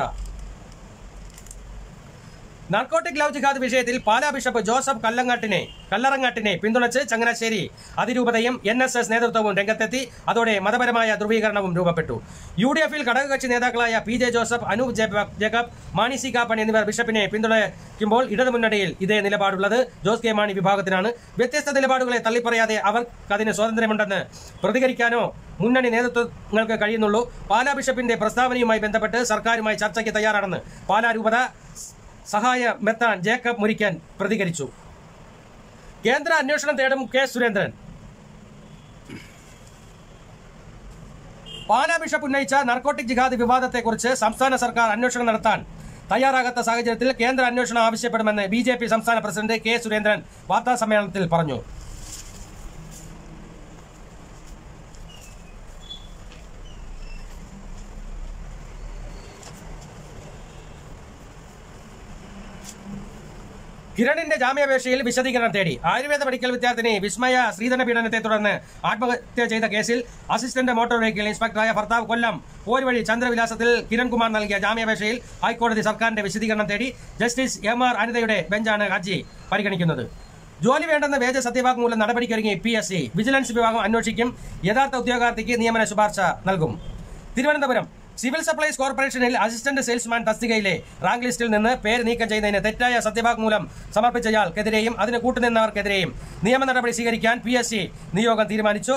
നാർക്കോട്ടിക് ലവ് ജിഹാദ് വിഷയത്തിൽ പാലാ ബിഷപ്പ് ജോസഫ് കല്ലങ്ങാട്ടിനെ കല്ലറങ്ങാട്ടിനെ പിന്തുണച്ച് ചങ്ങനാശ്ശേരി അതിരൂപതയും എൻ എസ് എസ് നേതൃത്വവും രംഗത്തെത്തി അതോടെ മതപരമായ ധ്രുവീകരണവും രൂപപ്പെട്ടു യു ഡി എഫിൽ ഘടകകക്ഷി നേതാക്കളായ പി ജെ ജോസഫ് അനൂപ് ജേബ- ജേക്കബ് മാണി സി കാപ്പൻ എന്നിവർ ബിഷപ്പിനെ പിന്തുണയ്ക്കുമ്പോൾ ഇടതുമുന്നണിയിൽ ഇതേ നിലപാടുള്ളത് ജോസ് കെ മാണി വിഭാഗത്തിനാണ് വ്യത്യസ്ത നിലപാടുകളെ തള്ളിപ്പറയാതെ അവർക്കതിന് സ്വാതന്ത്ര്യമുണ്ടെന്ന് പ്രതികരിക്കാനോ മുന്നണി നേതൃത്വങ്ങൾക്ക് കഴിയുന്നുള്ളൂ പാലാ ബിഷപ്പിന്റെ പ്രസ്താവനയുമായി ബന്ധപ്പെട്ട് സർക്കാരുമായി ചർച്ചയ്ക്ക് തയ്യാറാണെന്ന് പാലാ രൂപത സഹായ മെത്താൻ ജേക്കബ് മുരിക്കാൻ പ്രതികരിച്ചു കേന്ദ്ര അന്വേഷണം തേടും കെ സുരേന്ദ്രൻ പാലാ ബിഷപ്പ് ഉന്നയിച്ച നർക്കോട്ടിക് ജിഹാദ് വിവാദത്തെക്കുറിച്ച് സംസ്ഥാന സർക്കാർ അന്വേഷണം നടത്താൻ തയ്യാറാകാത്ത സാഹചര്യത്തിൽ കേന്ദ്ര അന്വേഷണം ആവശ്യപ്പെടുമെന്ന് ബി ജെ പി സംസ്ഥാന പ്രസിഡന്റ് കെ സുരേന്ദ്രൻ വാർത്താ സമ്മേളനത്തിൽ പറഞ്ഞു കിരണിന്റെ ജാമ്യാപേക്ഷയിൽ വിശദീകരണം തേടി ആയുർവേദ മെഡിക്കൽ വിദ്യാർത്ഥിനി വിസ്മയ ശ്രീധന പീഡനത്തെ തുടർന്ന് ആത്മഹത്യ ചെയ്ത കേസിൽ അസിസ്റ്റന്റ് മോട്ടോർ വെഹിക്കിൾ ഇൻസ്പെക്ടറായ ഭർത്താവ് കൊല്ലം പോരുവഴി ചന്ദ്രവിലാസത്തിൽ കിരൺകുമാർ നൽകിയ ജാമ്യാപേക്ഷയിൽ ഹൈക്കോടതി സർക്കാരിന്റെ വിശദീകരണം തേടി ജസ്റ്റിസ് എം ആർ അനിതയുടെ ബെഞ്ചാണ് ഹർജി പരിഗണിക്കുന്നത് ജോലി വേണ്ടെന്ന വേജ സത്യവാങ്മൂലം നടപടിക്കൊരുങ്ങി പി എസ് സി വിജിലൻസ് വിഭാഗം അന്വേഷിക്കും യഥാർത്ഥ ഉദ്യോഗാർത്ഥിക്ക് നിയമന ശുപാർശ നൽകും തിരുവനന്തപുരം സിവിൽ സപ്ലൈസ് കോർപ്പറേഷനിൽ അസിസ്റ്റന്റ് സെയിൽസ്മാൻ തസ്തികയിലെ റാങ്ക് ലിസ്റ്റിൽ നിന്ന് പേര് നീക്കം ചെയ്യുന്നതിന് തെറ്റായ സത്യവാങ്മൂലം സമർപ്പിച്ചയാൾക്കെതിരെയും അതിന് കൂട്ടുനിന്നവർക്കെതിരെയും നിയമ നടപടി സ്വീകരിക്കാൻ പി എസ് സി നിയോഗം തീരുമാനിച്ചു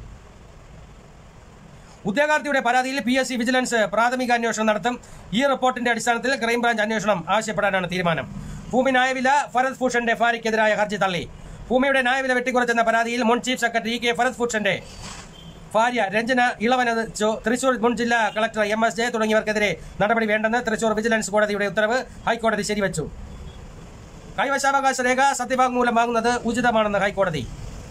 ഉദ്യോഗാർത്ഥിയുടെ പരാതിയിൽ പി എസ് സി വിജിലൻസ് പ്രാഥമിക അന്വേഷണം നടത്തും ഈ റിപ്പോർട്ടിന്റെ അടിസ്ഥാനത്തിൽ ക്രൈംബ്രാഞ്ച് അന്വേഷണം ആവശ്യപ്പെടാനാണ് തീരുമാനം ഭൂമി ന്യായവില ഫരദ് ഭൂഷന്റെ ഭാര്യയ്ക്കെതിരായ ഹർജി തള്ളി ഭൂമിയുടെ ന്യായവില വെട്ടിക്കുറച്ചെന്ന പരാതിയിൽ മുൻ ചീഫ് സെക്രട്ടറി കെ ഫരദ് ഭൂഷന്റെ ഭാര്യ രഞ്ജന ഇളവനച്ചോ തൃശൂർ മുൻ ജില്ലാ കളക്ടർ എം എസ് ജെ തുടങ്ങിയവർക്കെതിരെ നടപടി വേണ്ടെന്ന് തൃശൂർ വിജിലൻസ് കോടതിയുടെ ഉത്തരവ് ഹൈക്കോടതി ശരിവച്ചു കൈവശാവകാശ രേഖ സത്യവാങ്മൂലം വാങ്ങുന്നത് ഉചിതമാണെന്ന് ഹൈക്കോടതി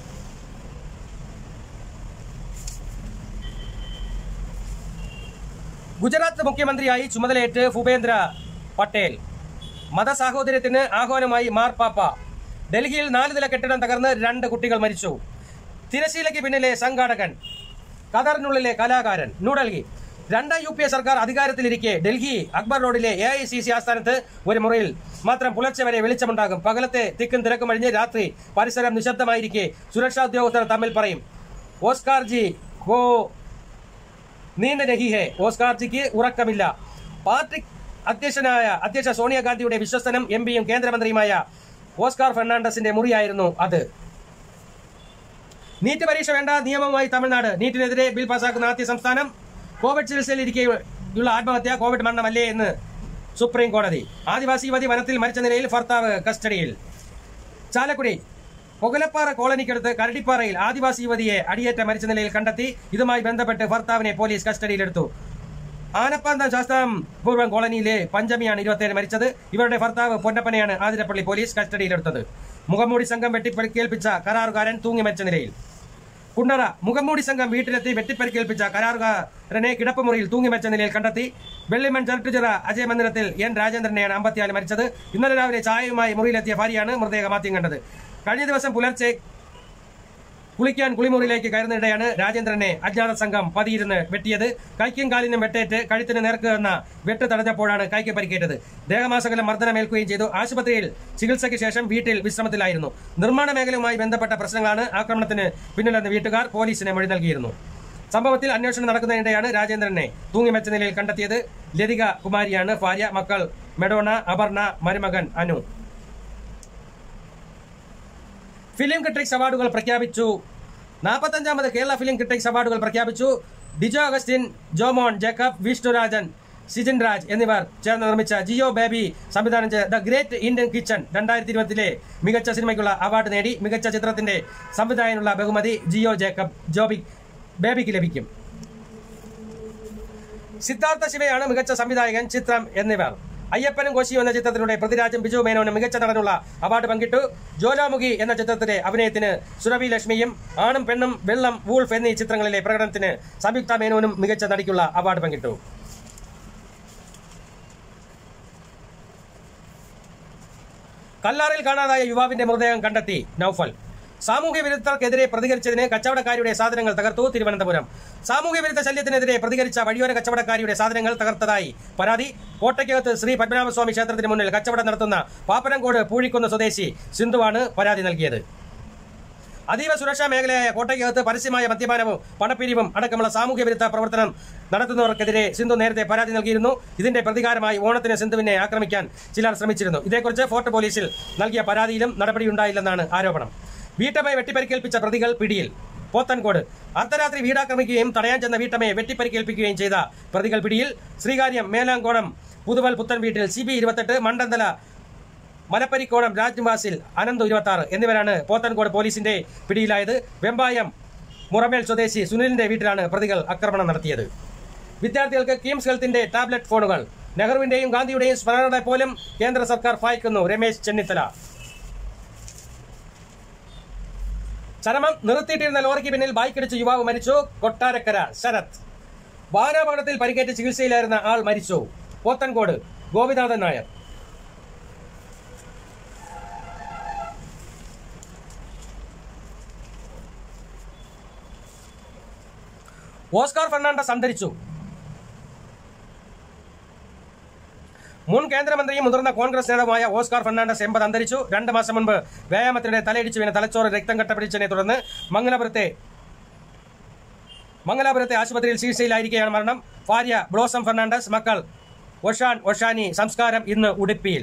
ഗുജറാത്ത് മുഖ്യമന്ത്രിയായി ചുമതലയേറ്റ് ഭൂപേന്ദ്ര പട്ടേൽ മതസാഹോദര്യത്തിന് ആഹ്വാനമായി മാർപ്പാപ്പ ഡൽഹിയിൽ നാല് നില കെട്ടിടം തകർന്ന് രണ്ട് കുട്ടികൾ മരിച്ചു തിരശീലയ്ക്ക് പിന്നിലെ സംഘാടകൻ ഖദറിനുള്ളിലെ കലാകാരൻ ന്യൂഡൽഹി രണ്ടാം യു പി എ സർക്കാർ അധികാരത്തിലിരിക്കെ ഡൽഹി അക്ബർ റോഡിലെ എ ഐ സി സി ആസ്ഥാനത്ത് ഒരു മുറിയിൽ മാത്രം പുലർച്ചെ വരെ വെളിച്ചമുണ്ടാകും പകലത്തെ തിക്കും തിരക്കും കഴിഞ്ഞ് രാത്രി പരിസരം നിശബ്ദമായിരിക്കെ സുരക്ഷാ ഉദ്യോഗസ്ഥർ തമ്മിൽ പറയും ഓസ്കാർ ജി ഹോ നീണ്ട രഹി ഹെ ഓസ്കാർജിക്ക് ഉറക്കമില്ല പാർട്ടി അധ്യക്ഷനായ അധ്യക്ഷ സോണിയാഗാന്ധിയുടെ വിശ്വസ്തനും എം പിയും കേന്ദ്രമന്ത്രിയുമായ ഓസ്കാർ ഫെർണാണ്ടസിന്റെ മുറിയായിരുന്നു അത് നീറ്റ് പരീക്ഷ വേണ്ട നിയമവുമായി തമിഴ്നാട് നീറ്റിനെതിരെ ബിൽ പാസാക്കുന്ന ആദ്യ സംസ്ഥാനം കോവിഡ് ചികിത്സയിലിരിക്കെയുള്ള ആത്മഹത്യ കോവിഡ് മരണമല്ലേ എന്ന് സുപ്രീം കോടതി ആദിവാസി യുവതി വനത്തിൽ മരിച്ച നിലയിൽ ഭർത്താവ് കസ്റ്റഡിയിൽ ചാലക്കുടി പൊകലപ്പാറ കോളനിക്കടുത്ത് കരടിപ്പാറയിൽ ആദിവാസി യുവതിയെ അടിയേറ്റ മരിച്ച നിലയിൽ കണ്ടെത്തി ഇതുമായി ബന്ധപ്പെട്ട് ഭർത്താവിനെ പോലീസ് കസ്റ്റഡിയിലെടുത്തു ആനപ്പാന്തം ശാസ്താം പൂർവ്വം കോളനിയിലെ പഞ്ചമിയാണ് ഇരുപത്തിയേഴ് മരിച്ചത് ഇവരുടെ ഭർത്താവ് പൊന്നപ്പനെയാണ് ആതിരപ്പള്ളി പോലീസ് കസ്റ്റഡിയിലെടുത്തത് മുഖംമൂടി സംഘം വെട്ടിപ്പരിക്കേൽപ്പിച്ച കരാറുകാരൻ തൂങ്ങി മരിച്ച നിലയിൽ കുണ്ടറ മുഖംമൂടി സംഘം വീട്ടിലെത്തി വെട്ടിപ്പരിക്കേൽപ്പിച്ച കരാറുകാരനെ കിടപ്പുമുറിയിൽ തൂങ്ങി മരിച്ച നിലയിൽ കണ്ടെത്തി വെള്ളിമൺ ചരട്ടുചിറ അജയ മന്ദിരത്തിൽ എൻ രാജേന്ദ്രനെയാണ് അമ്പത്തിയാല് മരിച്ചത് ഇന്നലെ രാവിലെ ചായയുമായി മുറിയിലെത്തിയ ഭാര്യയാണ് മൃതദേഹം ആദ്യം കണ്ടത് കഴിഞ്ഞ ദിവസം പുലർച്ചെ കുളിക്കാൻ കുളിമുറിയിലേക്ക് കയറുന്നിടെയാണ് രാജേന്ദ്രനെ അജ്ഞാത സംഘം പതിയിരുന്ന് വെട്ടിയത് കൈക്കും കാലിനും വെട്ടേറ്റ് കഴുത്തിന് നേർക്ക് എന്ന വെട്ട് തടഞ്ഞപ്പോഴാണ് കൈക്ക് പരിക്കേറ്റത് ദേഹമാസകലം മർദ്ദനമേൽക്കുകയും ചെയ്തു ആശുപത്രിയിൽ ചികിത്സയ്ക്ക് ശേഷം വീട്ടിൽ വിശ്രമത്തിലായിരുന്നു നിർമ്മാണ മേഖലയുമായി ബന്ധപ്പെട്ട പ്രശ്നങ്ങളാണ് ആക്രമണത്തിന് പിന്നിലെന്ന് വീട്ടുകാർ പോലീസിന് മൊഴി നൽകിയിരുന്നു സംഭവത്തിൽ അന്വേഷണം നടക്കുന്നതിനിടെയാണ് രാജേന്ദ്രനെ തൂങ്ങിമച്ച നിലയിൽ കണ്ടെത്തിയത് ലതിക കുമാരിയാണ് ഭാര്യ മക്കൾ മെഡോണ അപർണ മരുമകൻ അനു ഫിലിം ക്രിട്ടിക്സ് അവാർഡുകൾ പ്രഖ്യാപിച്ചു നാൽപ്പത്തഞ്ചാമത് കേരള ഫിലിം ക്രിട്ടിക്സ് അവാർഡുകൾ പ്രഖ്യാപിച്ചു ഡിജോ അഗസ്റ്റിൻ ജോമോൻ ജേക്കബ് വിഷ്ണുരാജൻ സിജിൻ രാജ് എന്നിവർ ചേർന്ന് നിർമ്മിച്ച ജിയോ ബേബി സംവിധാനം ചെയ്ത ദ ഗ്രേറ്റ് ഇന്ത്യൻ കിച്ചൺ രണ്ടായിരത്തി ഇരുപത്തിലെ മികച്ച സിനിമയ്ക്കുള്ള അവാർഡ് നേടി മികച്ച ചിത്രത്തിന്റെ സംവിധായകനുള്ള ബഹുമതി ജിയോ ജേക്കബ് ജോബി ബേബിക്ക് ലഭിക്കും സിദ്ധാർത്ഥ ശിവയാണ് മികച്ച സംവിധായകൻ ചിത്രം എന്നിവർ അയ്യപ്പനും കോശിയും എന്ന ചിത്രത്തിലൂടെ പൃഥ്വിരാജും ബിജു മേനോനും മികച്ച നടനുള്ള അവാർഡ് പങ്കിട്ടു ജ്വാലാമുഖി എന്ന ചിത്രത്തിലെ അഭിനയത്തിന് സുരഭി ലക്ഷ്മിയും ആണും പെണ്ണും വെള്ളം വൂൾഫ് എന്നീ ചിത്രങ്ങളിലെ പ്രകടനത്തിന് സംയുക്ത മേനോനും മികച്ച നടിക്കുള്ള അവാർഡ് പങ്കിട്ടു കല്ലാറിൽ കാണാതായ യുവാവിന്റെ മൃതദേഹം കണ്ടെത്തി നൌഫൽ സാമൂഹ്യ വിരുദ്ധർക്കെതിരെ പ്രതികരിച്ചതിന് കച്ചവടക്കാരിയുടെ സാധനങ്ങൾ തകർത്തു തിരുവനന്തപുരം സാമൂഹ്യ വിരുദ്ധ ശല്യത്തിനെതിരെ പ്രതികരിച്ച വഴിയോര കച്ചവടക്കാരിയുടെ സാധനങ്ങൾ തകർത്തതായി പരാതി കോട്ടയ്ക്കകത്ത് ശ്രീ പത്മനാഭസ്വാമി ക്ഷേത്രത്തിന് മുന്നിൽ കച്ചവടം നടത്തുന്ന പാപ്പനംകോട് പൂഴിക്കുന്ന് സ്വദേശി സിന്ധുവാണ് പരാതി നൽകിയത് അതീവ സുരക്ഷാ മേഖലയായ കോട്ടയ്ക്കകത്ത് പരസ്യമായ മദ്യപാനവും പണപ്പിരിവും അടക്കമുള്ള സാമൂഹ്യ വിരുദ്ധ പ്രവർത്തനം നടത്തുന്നവർക്കെതിരെ സിന്ധു നേരത്തെ പരാതി നൽകിയിരുന്നു ഇതിന്റെ പ്രതികാരമായി ഓണത്തിന് സിന്ധുവിനെ ആക്രമിക്കാൻ ചിലർ ശ്രമിച്ചിരുന്നു ഇതേക്കുറിച്ച് ഫോർട്ട് പോലീസിൽ നൽകിയ പരാതിയിലും നടപടിയുണ്ടായില്ലെന്നാണ് ആരോപണം വീട്ടമ്മയെ വെട്ടിപ്പരിക്കേൽപ്പിച്ച പ്രതികൾ പിടിയിൽ പോത്തൻകോട് അർദ്ധരാത്രി വീടാക്രമിക്കുകയും തടയാൻ ചെന്ന വീട്ടമ്മയെ വെട്ടിപ്പരിക്കേൽപ്പിക്കുകയും ചെയ്ത പ്രതികൾ പിടിയിൽ ശ്രീകാര്യം മേലാങ്കോണം പുതുവൽ പുത്തൻ വീട്ടിൽ സി ബി ഇരുപത്തെട്ട് മണ്ടന്തല മലപ്പരിക്കോണം രാജ്നിവാസിൽ അനന്തു ഇരുപത്തി ആറ് എന്നിവരാണ് പോത്തൻകോട് പോലീസിന്റെ പിടിയിലായത് വെമ്പായം മുറമേൽ സ്വദേശി സുനിലിന്റെ വീട്ടിലാണ് പ്രതികൾ ആക്രമണം നടത്തിയത് വിദ്യാർത്ഥികൾക്ക് കിംസ് ഹെൽത്തിന്റെ ടാബ്ലറ്റ് ഫോണുകൾ നെഹ്റുവിന്റെയും ഗാന്ധിയുടെയും സ്മരണകളെ പോലും കേന്ദ്ര സർക്കാർ ഭയക്കുന്നു രമേശ് ചെന്നിത്തല ചരമം നിർത്തിയിട്ടിരുന്ന ലോറിക്ക് പിന്നിൽ ബൈക്കിടിച്ച് യുവാവ് മരിച്ചു കൊട്ടാരക്കര ശരത് വാഹനാപകടത്തിൽ പരിക്കേറ്റ് ചികിത്സയിലായിരുന്ന ആൾ മരിച്ചു പോത്തൻകോട് ഗോപിനാഥൻ നായർ ഓസ്കാർ ഫെർണാണ്ടസ് അന്തരിച്ചു മുൻ കേന്ദ്രമന്ത്രിയും മുതിർന്ന കോൺഗ്രസ് നേതാവുമായ ഓസ്കാർ ഫെർണാണ്ടസ് എൺപത് അന്തരിച്ചു രണ്ട് മാസം മുൻപ് വ്യായാമത്തിനിടെ തലയിടിച്ചു വീണ് തലച്ചോറ് രക്തം കട്ടപിടിച്ചതിനെ തുടർന്ന് മംഗലപുരത്തെ മംഗലാപുരത്തെ ആശുപത്രിയിൽ ചികിത്സയിലായിരിക്കെയാണ് മരണം ഭാര്യ ബ്ലോസം ഫെർണാണ്ടസ് മക്കൾ ഒഷാൻ ഒഷാനി സംസ്കാരം ഇന്ന് ഉടുപ്പിയിൽ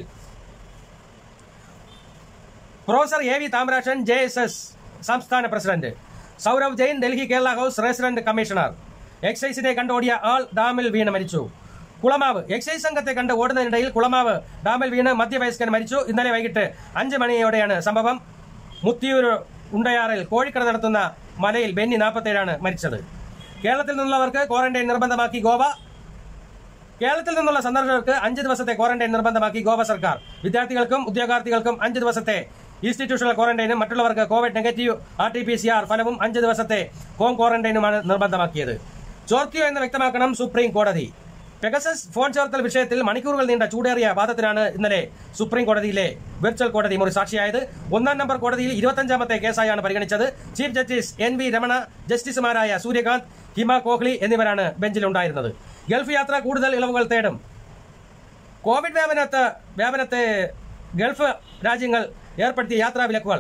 professor A V Thamarakshan J S S സംസ്ഥാന president Saurav Jain Delhi Kerala house resident commissioner എക്സൈസിനെ കണ്ടോടിയ ആൾ ഡാമിൽ വീണ് മരിച്ചു കുളമാവ് എക്സൈസ് സംഘത്തെ കണ്ട് ഓടുന്നതിനിടയിൽ കുളമാവ് ഡാമിൽ വീണ് മധ്യവയസ്കൻ മരിച്ചു ഇന്നലെ വൈകിട്ട് അഞ്ച് മണിയോടെയാണ് സംഭവം മുത്തിയൂർ ഉണ്ടയാറിൽ കോഴിക്കട നടത്തുന്ന മലയിൽ ബെന്നി നാൽപ്പത്തേഴാണ് മരിച്ചത് കേരളത്തിൽ നിന്നുള്ളവർക്ക് ക്വാറന്റൈൻ നിർബന്ധമാക്കി ഗോവ കേരളത്തിൽ നിന്നുള്ള സന്ദർശകർക്ക് അഞ്ച് ദിവസത്തെ ക്വാറന്റൈൻ നിർബന്ധമാക്കി ഗോവ സർക്കാർ വിദ്യാർത്ഥികൾക്കും ഉദ്യോഗാർത്ഥികൾക്കും അഞ്ച് ദിവസത്തെ ഇൻസ്റ്റിറ്റ്യൂഷണൽ ക്വാറന്റൈനും മറ്റുള്ളവർക്ക് covid negative R T P C R ഫലവും അഞ്ച് ദിവസത്തെ ഹോം ക്വാറന്റൈനുമാണ് നിർബന്ധമാക്കിയത് ചോർത്തിയോ എന്ന് വ്യക്തമാക്കണം സുപ്രീം കോടതി പെഗസസ് ഫോൺ ചേർത്തൽ വിഷയത്തിൽ മണിക്കൂറുകൾ നീണ്ട ചൂടേറിയ വാദത്തിനാണ് ഇന്നലെ സുപ്രീം കോടതിയിലെ വെർച്വൽ കോടതി മുറി സാക്ഷിയായത് ഒന്നാം നമ്പർ കോടതിയിൽ ഇരുപത്തഞ്ചാമത്തെ കേസായാണ് പരിഗണിച്ചത് chief justice N V Ramana ജസ്റ്റിസുമാരായ സൂര്യകാന്ത് ഹിമ കോഹ്ലി എന്നിവരാണ് ബെഞ്ചിലുണ്ടായിരുന്നത് ഗൾഫ് യാത്ര കൂടുതൽ ഇളവുകൾ തേടും കോവിഡ് വ്യാപനത്തെ വ്യാപനത്തെ ഗൾഫ് രാജ്യങ്ങൾ ഏർപ്പെടുത്തിയ യാത്രാ വിലക്കുകൾ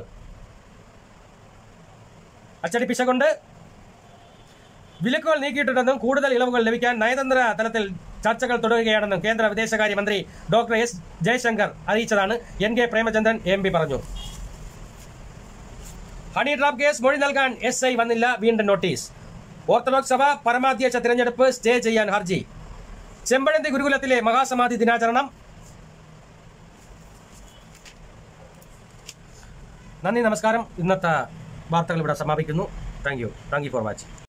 അച്ചടിപ്പിച്ചുകൊണ്ട് വിലക്കുകൾ നീക്കിയിട്ടുണ്ടെന്നും കൂടുതൽ ഇളവുകൾ ലഭിക്കാൻ നയതന്ത്ര തലത്തിൽ ചർച്ചകൾ തുടരുകയാണെന്നും കേന്ദ്ര വിദേശകാര്യമന്ത്രി ഡോക്ടർ എസ് ജയശങ്കർ അറിയിച്ചതാണ് N K Premachandran M P പറഞ്ഞു ഹണി ഡ്രാപ്പ് കേസ് മൊഴി നൽകാൻ എസ് ഐ വന്നില്ല വീണ്ടും നോട്ടീസ് ഓർത്തഡോക്സ് സഭ പരമാധ്യക്ഷ തിരഞ്ഞെടുപ്പ് സ്റ്റേ ചെയ്യാൻ ഹർജി ചെമ്പഴന്തി ഗുരുകുലത്തിലെ മഹാസമാധി ദിനാചരണം നന്ദി നമസ്കാരം ഇന്നത്തെ വാർത്തകൾ ഇവിടെ സമാപിക്കുന്നു thank you thank you for watching